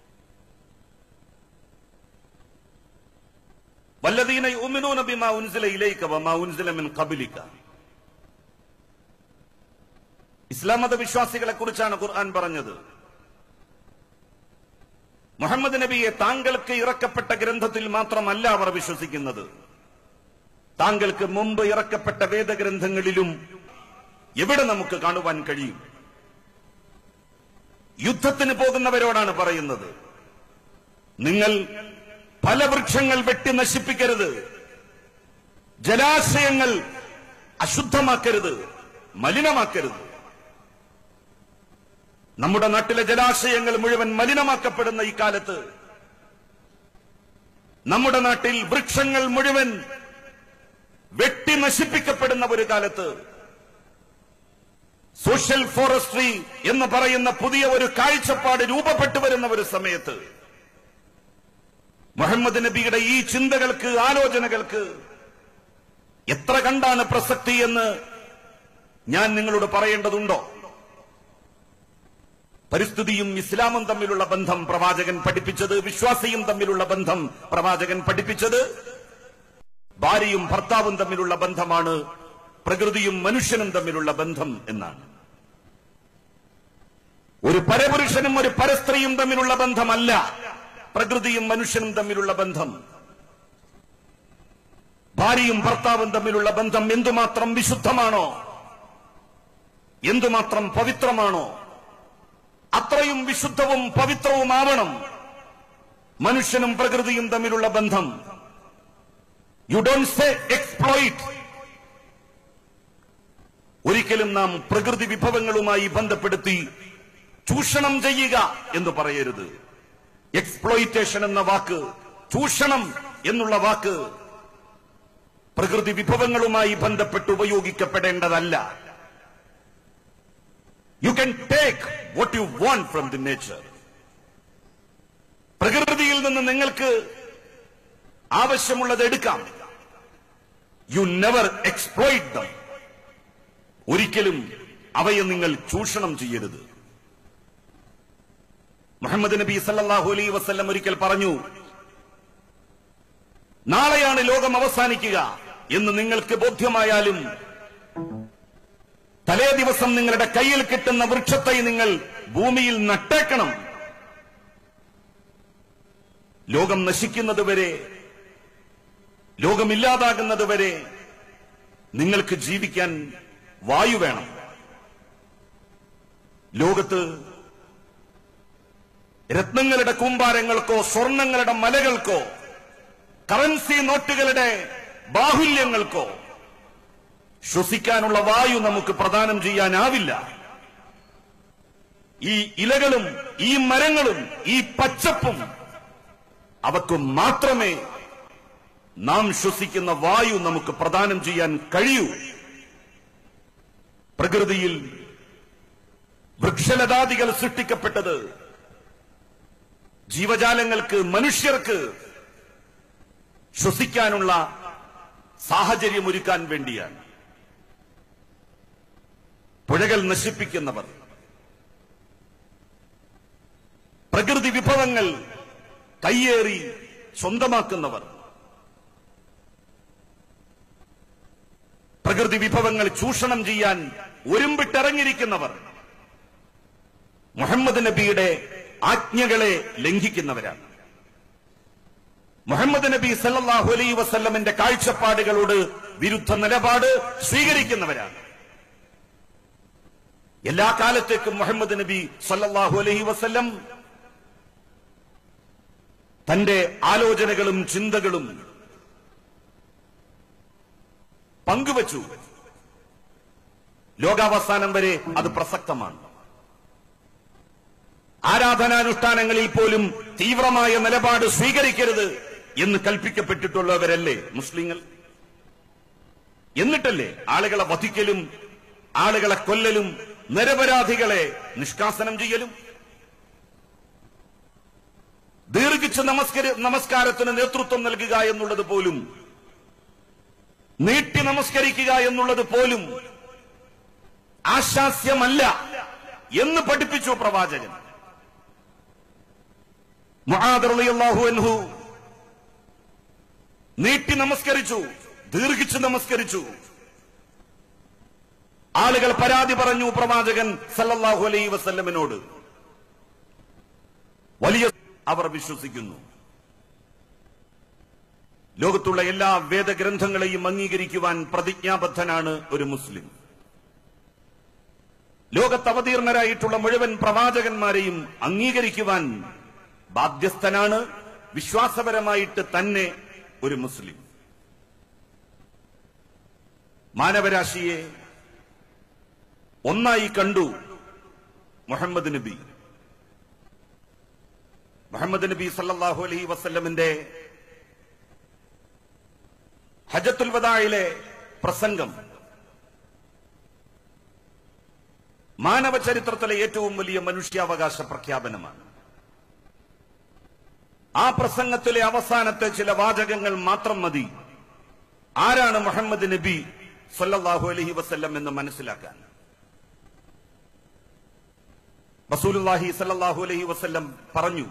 വല്ലദീന യുമിനൂന ബിമാ ഉൻസില ഇലൈക വമാ ഉൻസില മിൻ ഖബലിക ഇസ്ലാം മത വിശ്വാസികളെ കുറിച്ചാണ് ഖുർആൻ പറഞ്ഞത് മുഹമ്മദ് നബിയെ താങ്കൾക്ക് ഇറക്കപ്പെട്ട ഗ്രന്ഥത്തിൽ മാത്രമല്ല അവർ വിശ്വസിക്കുന്നത് താങ്കൾക്ക് മുമ്പ് ഇറക്കപ്പെട്ട വേദഗ്രന്ഥങ്ങളിലും എവിടെ നമുക്ക് കാണുവാൻ കഴിയും യുദ്ധത്തിന് പോകുന്നവരോടാണ് പറയുന്നത് നിങ്ങൾ ഫലവൃക്ഷങ്ങൾ വെട്ടി നശിപ്പിക്കരുത് ജലാശയങ്ങൾ അശുദ്ധമാക്കരുത് മലിനമാക്കരുത് നമ്മുടെ നാട്ടിലെ ജലാശയങ്ങൾ മുഴുവൻ മലിനമാക്കപ്പെടുന്ന ഈ കാലത്ത് നമ്മുടെ നാട്ടിൽ വൃക്ഷങ്ങൾ മുഴുവൻ വെട്ടി നശിപ്പിക്കപ്പെടുന്ന ഒരു കാലത്ത് സോഷ്യൽ ഫോറസ്ട്രി എന്ന് പറയുന്ന പുതിയ ഒരു കാഴ്ചപ്പാട് രൂപപ്പെട്ടു വരുന്ന ഒരു സമയത്ത് മുഹമ്മദ് നബിയുടെ ഈ ചിന്തകൾക്ക് ആലോചനകൾക്ക് എത്ര കണ്ടാണ് പ്രസക്തി എന്ന് ഞാൻ നിങ്ങളോട് പറയേണ്ടതുണ്ടോ പരിസ്ഥിതിയും ഇസ്ലാമും തമ്മിലുള്ള ബന്ധം പ്രവാചകൻ പഠിപ്പിച്ചത് വിശ്വാസിയും തമ്മിലുള്ള ബന്ധം പ്രവാചകൻ പഠിപ്പിച്ചത് ഭാര്യയും ഭർത്താവും തമ്മിലുള്ള ബന്ധമാണ് പ്രകൃതിയും മനുഷ്യനും തമ്മിലുള്ള ബന്ധം എന്നാണ് ഒരു പരപുരുഷനും ഒരു പരസ്ത്രീയും തമ്മിലുള്ള ബന്ധമല്ല പ്രകൃതിയും മനുഷ്യനും തമ്മിലുള്ള ബന്ധം ഭാര്യയും ഭർത്താവും തമ്മിലുള്ള ബന്ധം എന്തുമാത്രം വിശുദ്ധമാണോ എന്തുമാത്രം പവിത്രമാണോ അത്രയും വിശുദ്ധവും പവിത്രവുമാവണം മനുഷ്യനും പ്രകൃതിയും തമ്മിലുള്ള ബന്ധം യു ഡോണ്ട് സേ എക്സ്പ്ലോയിറ്റ് ഒരിക്കലും നാം പ്രകൃതി വിഭവങ്ങളുമായി ബന്ധപ്പെടുത്തി ചൂഷണം ചെയ്യുക എന്ന് പറയരുത് എക്സ്പ്ലോയിറ്റേഷൻ എന്ന വാക്ക് ചൂഷണം എന്നുള്ള വാക്ക് പ്രകൃതി വിഭവങ്ങളുമായി ബന്ധപ്പെട്ട് ഉപയോഗിക്കപ്പെടേണ്ടതല്ല you can take what you want from the nature പ്രകൃതിയിൽ നിന്ന് നിങ്ങൾക്ക് ആവശ്യമുള്ളത് എടുക്കാം യു നെവർ എക്സ്പ്ലോയിറ്റ് ദം ഒരിക്കലും അവയെ നിങ്ങൾ ചൂഷണം ചെയ്യരുത് മുഹമ്മദ് നബി സല്ലല്ലാഹു അലൈഹി വസല്ലം ഒരിക്കൽ പറഞ്ഞു നാളെയാണ് ലോകം അവസാനിക്കുക എന്ന് നിങ്ങൾക്ക് ബോധ്യമായാലും തലേ ദിവസം നിങ്ങളുടെ കയ്യിൽ കിട്ടുന്ന വൃക്ഷത്തെ നിങ്ങൾ ഭൂമിയിൽ നട്ടേക്കണം ലോകം നശിക്കുന്നതുവരെ ലോകമില്ലാതാകുന്നതുവരെ നിങ്ങൾക്ക് ജീവിക്കാൻ വായു വേണം ലോകത്ത് രത്നങ്ങളുടെ കൂമ്പാരങ്ങൾക്കോ സ്വർണങ്ങളുടെ മലകൾക്കോ കറൻസി നോട്ടുകളുടെ ബാഹുല്യങ്ങൾക്കോ ശ്വസിക്കാനുള്ള വായു നമുക്ക് പ്രദാനം ചെയ്യാനാവില്ല ഈ ഇലകളും ഈ മരങ്ങളും ഈ പച്ചപ്പും അവക്ക് മാത്രമേ നാം ശ്വസിക്കുന്ന വായു നമുക്ക് പ്രദാനം ചെയ്യാൻ കഴിയൂ പ്രകൃതിയിൽ വൃക്ഷലതാദികൾ സൃഷ്ടിക്കപ്പെട്ടത് ജീവജാലങ്ങൾക്ക് മനുഷ്യർക്ക് ശ്വസിക്കാനുള്ള സാഹചര്യം ഒരുക്കാൻ വേണ്ടിയാണ് പുഴകൾ നശിപ്പിക്കുന്നവർ പ്രകൃതി വിഭവങ്ങൾ കയ്യേറി സ്വന്തമാക്കുന്നവർ പ്രകൃതി വിഭവങ്ങൾ ചൂഷണം ചെയ്യാൻ ഒരുമ്പിട്ടിറങ്ങിയിരിക്കുന്നവർ മുഹമ്മദ് നബിയുടെ ആജ്ഞകളെ ലംഘിക്കുന്നവരാണ് മുഹമ്മദ് നബി സല്ലല്ലാഹു അലൈഹി വസല്ലമിന്റെ കാഴ്ചപ്പാടുകളോട് വിരുദ്ധ നിലപാട് സ്വീകരിക്കുന്നവരാണ് എല്ലാ കാലത്തേക്കും മുഹമ്മദ് നബി സല്ലല്ലാഹു അലൈഹി വസല്ലം തന്റെ ആലോചനകളും ചിന്തകളും പങ്കുവച്ചു ലോകാവസാനം വരെ അത് പ്രസക്തമാണ് ആരാധനാനുഷ്ഠാനങ്ങളിൽ പോലും തീവ്രമായ നിലപാട് സ്വീകരിക്കരുത് എന്ന് കൽപ്പിക്കപ്പെട്ടിട്ടുള്ളവരല്ലേ മുസ്ലിങ്ങൾ എന്നിട്ടല്ലേ ആളുകളെ വധിക്കലും ആളുകളെ കൊല്ലലും നിരപരാധികളെ നിഷ്കാസനം ചെയ്യലും ദീർഘിച്ച് നമസ്കര നമസ്കാരത്തിന് നേതൃത്വം നൽകുക എന്നുള്ളത് പോലും നീട്ടി നമസ്കരിക്കുക എന്നുള്ളത് പോലും ആശാസ്യമല്ല എന്ന് പഠിപ്പിച്ചു പ്രവാചകൻ മുഹാദർഹു അൻഹു നീട്ടി നമസ്കരിച്ചു ദീർഘിച്ച് നമസ്കരിച്ചു ആളുകൾ പരാതി പറഞ്ഞു പ്രവാചകൻ സല്ലല്ലാഹു അലൈഹി വസല്ലമിനോട് വലിയ അവർ വിശ്വസിക്കുന്നു ലോകത്തുള്ള എല്ലാ വേദഗ്രന്ഥങ്ങളെയും അംഗീകരിക്കുവാൻ പ്രതിജ്ഞാബദ്ധനാണ് ഒരു മുസ്ലിം ലോകത്ത് അവതീർണരായിട്ടുള്ള മുഴുവൻ പ്രവാചകന്മാരെയും അംഗീകരിക്കുവാൻ ബാധ്യസ്ഥനാണ് വിശ്വാസപരമായിട്ട് തന്നെ ഒരു മുസ്ലിം മാനവരാശിയെ ഒന്നായി കണ്ടു മുഹമ്മദ് നബി മുഹമ്മദ് നബി സല്ലല്ലാഹു അലൈഹി വസല്ലമിന്റെ ഹജത്തുൽ വദായിലെ പ്രസംഗം മാനവ ചരിത്രത്തിലെ ഏറ്റവും വലിയ മനുഷ്യാവകാശ പ്രഖ്യാപനമാണ് ആ പ്രസംഗത്തിലെ അവസാനത്തെ ചില വാചകങ്ങൾ മാത്രം മതി ആരാണ് മുഹമ്മദ് നബി സല്ലല്ലാഹു അലൈഹി വസല്ലം എന്ന് മനസ്സിലാക്കാൻ റസൂലുള്ളാഹി സല്ലല്ലാഹു അലൈഹി വസല്ലം പറഞ്ഞു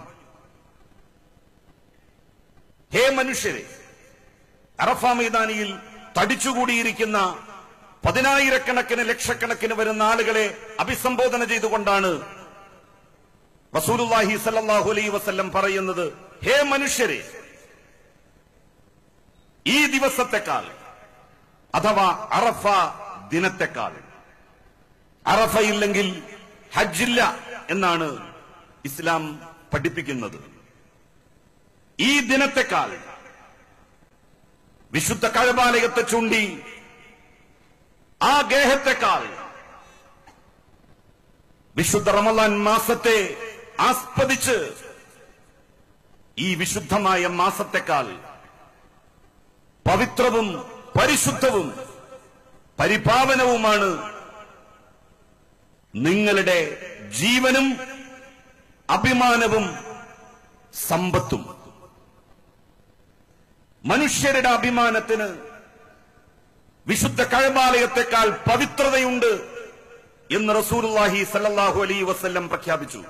ഹേ മനുഷ്യരെ അറഫ മൈതാനിയിൽ തടിച്ചുകൂടിയിരിക്കുന്ന പതിനായിരക്കണക്കിന് ലക്ഷക്കണക്കിന് വരുന്ന ആളുകളെ അഭിസംബോധന ചെയ്തുകൊണ്ടാണ് റസൂലുള്ളാഹി സല്ലല്ലാഹു അലൈഹി വസല്ലം പറയുന്നത് ഹേ മനുഷ്യരെ ഈ ദിവസത്തെക്കാൾ അഥവാ അറഫ ദിനത്തെക്കാൾ അറഫയില്ലെങ്കിൽ ഹജ്ജില്ല എന്നാണ് ഇസ്ലാം പഠിപ്പിക്കുന്നത് ഈ ദിനത്തെക്കാൾ വിശുദ്ധ കഴബാലയത്തെ ചൂണ്ടി ആ ഗേഹത്തെക്കാൾ വിശുദ്ധ റമലാൻ മാസത്തെ ആസ്പദിച്ച് ഈ വിശുദ്ധമായ മാസത്തെക്കാൾ പവിത്രവും പരിശുദ്ധവും പരിപാവനവുമാണ് നിങ്ങളുടെ ജീവനും അഭിമാനവും സമ്പത്തും മനുഷ്യരുടെ അഭിമാനത്തിന് വിശുദ്ധ കഴബാലയത്തെക്കാൾ പവിത്രതയുണ്ട് എന്ന് റസൂലുള്ളാഹി സല്ലല്ലാഹു അലൈഹി വസല്ലം പ്രഖ്യാപിച്ചു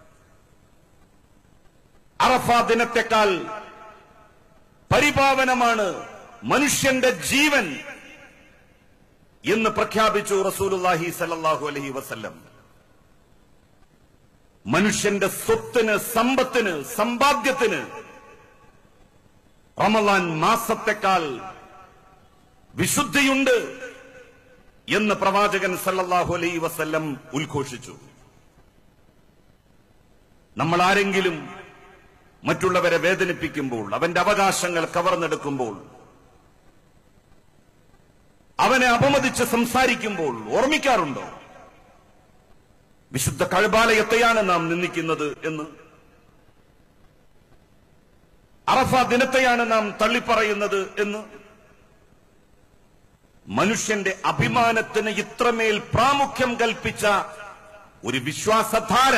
അറഫ ദിനത്തെക്കാൾ പരിപാവനമാണ് മനുഷ്യന്റെ ജീവൻ എന്ന് പ്രഖ്യാപിച്ചു റസൂലുള്ളാഹി സല്ലല്ലാഹു അലൈഹി വസല്ലം മനുഷ്യന്റെ സ്വത്തിന് സമ്പത്തിന് സമ്പാദ്യത്തിന് റമലാൻ മാസത്തെക്കാൾ വിശുദ്ധിയുണ്ട് എന്ന് പ്രവാചകൻ സല്ലല്ലാഹു അലൈഹി വസല്ലം ഉദ്ഘോഷിച്ചു നമ്മൾ ആരെങ്കിലും മറ്റുള്ളവരെ വേദനിപ്പിക്കുമ്പോൾ അവന്റെ അവകാശങ്ങൾ കവർന്നെടുക്കുമ്പോൾ അവനെ അപമതിച്ച് സംസാരിക്കുമ്പോൾ ഓർമ്മിക്കാറുണ്ടോ വിശുദ്ധ കഴുബാലയത്തെയാണ് നാം നിന്ദിക്കുന്നത് എന്ന് അറഫ ദിനത്തെയാണ് നാം തള്ളിപ്പറയുന്നത് എന്ന് മനുഷ്യന്റെ അഭിമാനത്തിന് ഇത്രമേൽ പ്രാമുഖ്യം കൽപ്പിച്ച ഒരു വിശ്വാസധാര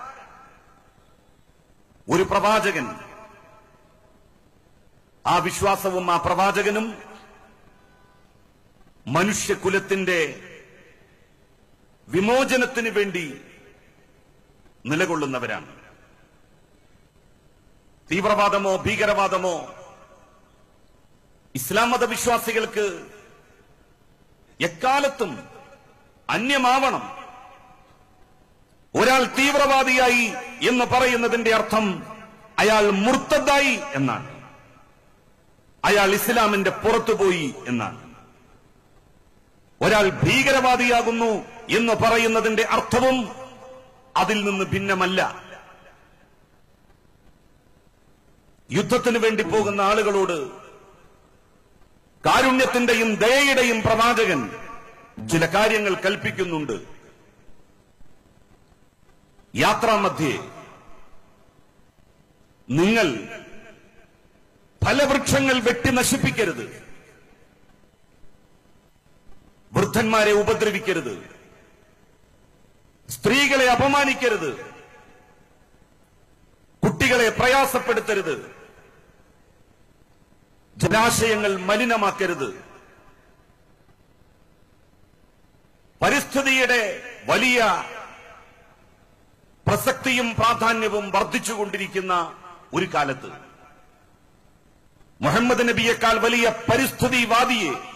ഒരു പ്രവാചകൻ ആ വിശ്വാസവും ആ പ്രവാചകനും മനുഷ്യകുലത്തിന്റെ വിമോചനത്തിന് വേണ്ടി നിലകൊള്ളുന്നവരാണ് തീവ്രവാദമോ ഭീകരവാദമോ ഇസ്ലാം മതവിശ്വാസികൾക്ക് എക്കാലത്തും അന്യമാവണം ഒരാൾ തീവ്രവാദിയായി എന്ന് പറയുന്നതിന്റെ അർത്ഥം അയാൾ മുർത്തദ്ദായി എന്നാണ് അയാൾ ഇസ്ലാമിന്റെ പുറത്തുപോയി എന്നാണ് ഒരാൾ ഭീകരവാദിയാകുന്നു എന്ന് പറയുന്നതിന്റെ അർത്ഥവും അതിൽ നിന്ന് ഭിന്നമല്ല യുദ്ധത്തിന് വേണ്ടി പോകുന്ന ആളുകളോട് കാരുണ്യത്തിന്റെയും ദയയുടെയും പ്രവാചകൻ ചില കാര്യങ്ങൾ കൽപ്പിക്കുന്നുണ്ട് യാത്രാമധ്യേ നിങ്ങൾ ഫലവൃക്ഷങ്ങൾ വെട്ടി നശിപ്പിക്കരുത് വൃദ്ധന്മാരെ ഉപദ്രവിക്കരുത് സ്ത്രീകളെ അപമാനിക്കരുത് കുട്ടികളെ പ്രയാസപ്പെടുത്തരുത് ജലാശയങ്ങൾ മലിനമാക്കരുത് പരിസ്ഥിതിയുടെ വലിയ പ്രസക്തിയും പ്രാധാന്യവും വർദ്ധിച്ചുകൊണ്ടിരിക്കുന്ന ഒരു കാലത്ത് മുഹമ്മദ് നബിയേക്കാൾ വലിയ പരിസ്ഥിതിവാദിയെ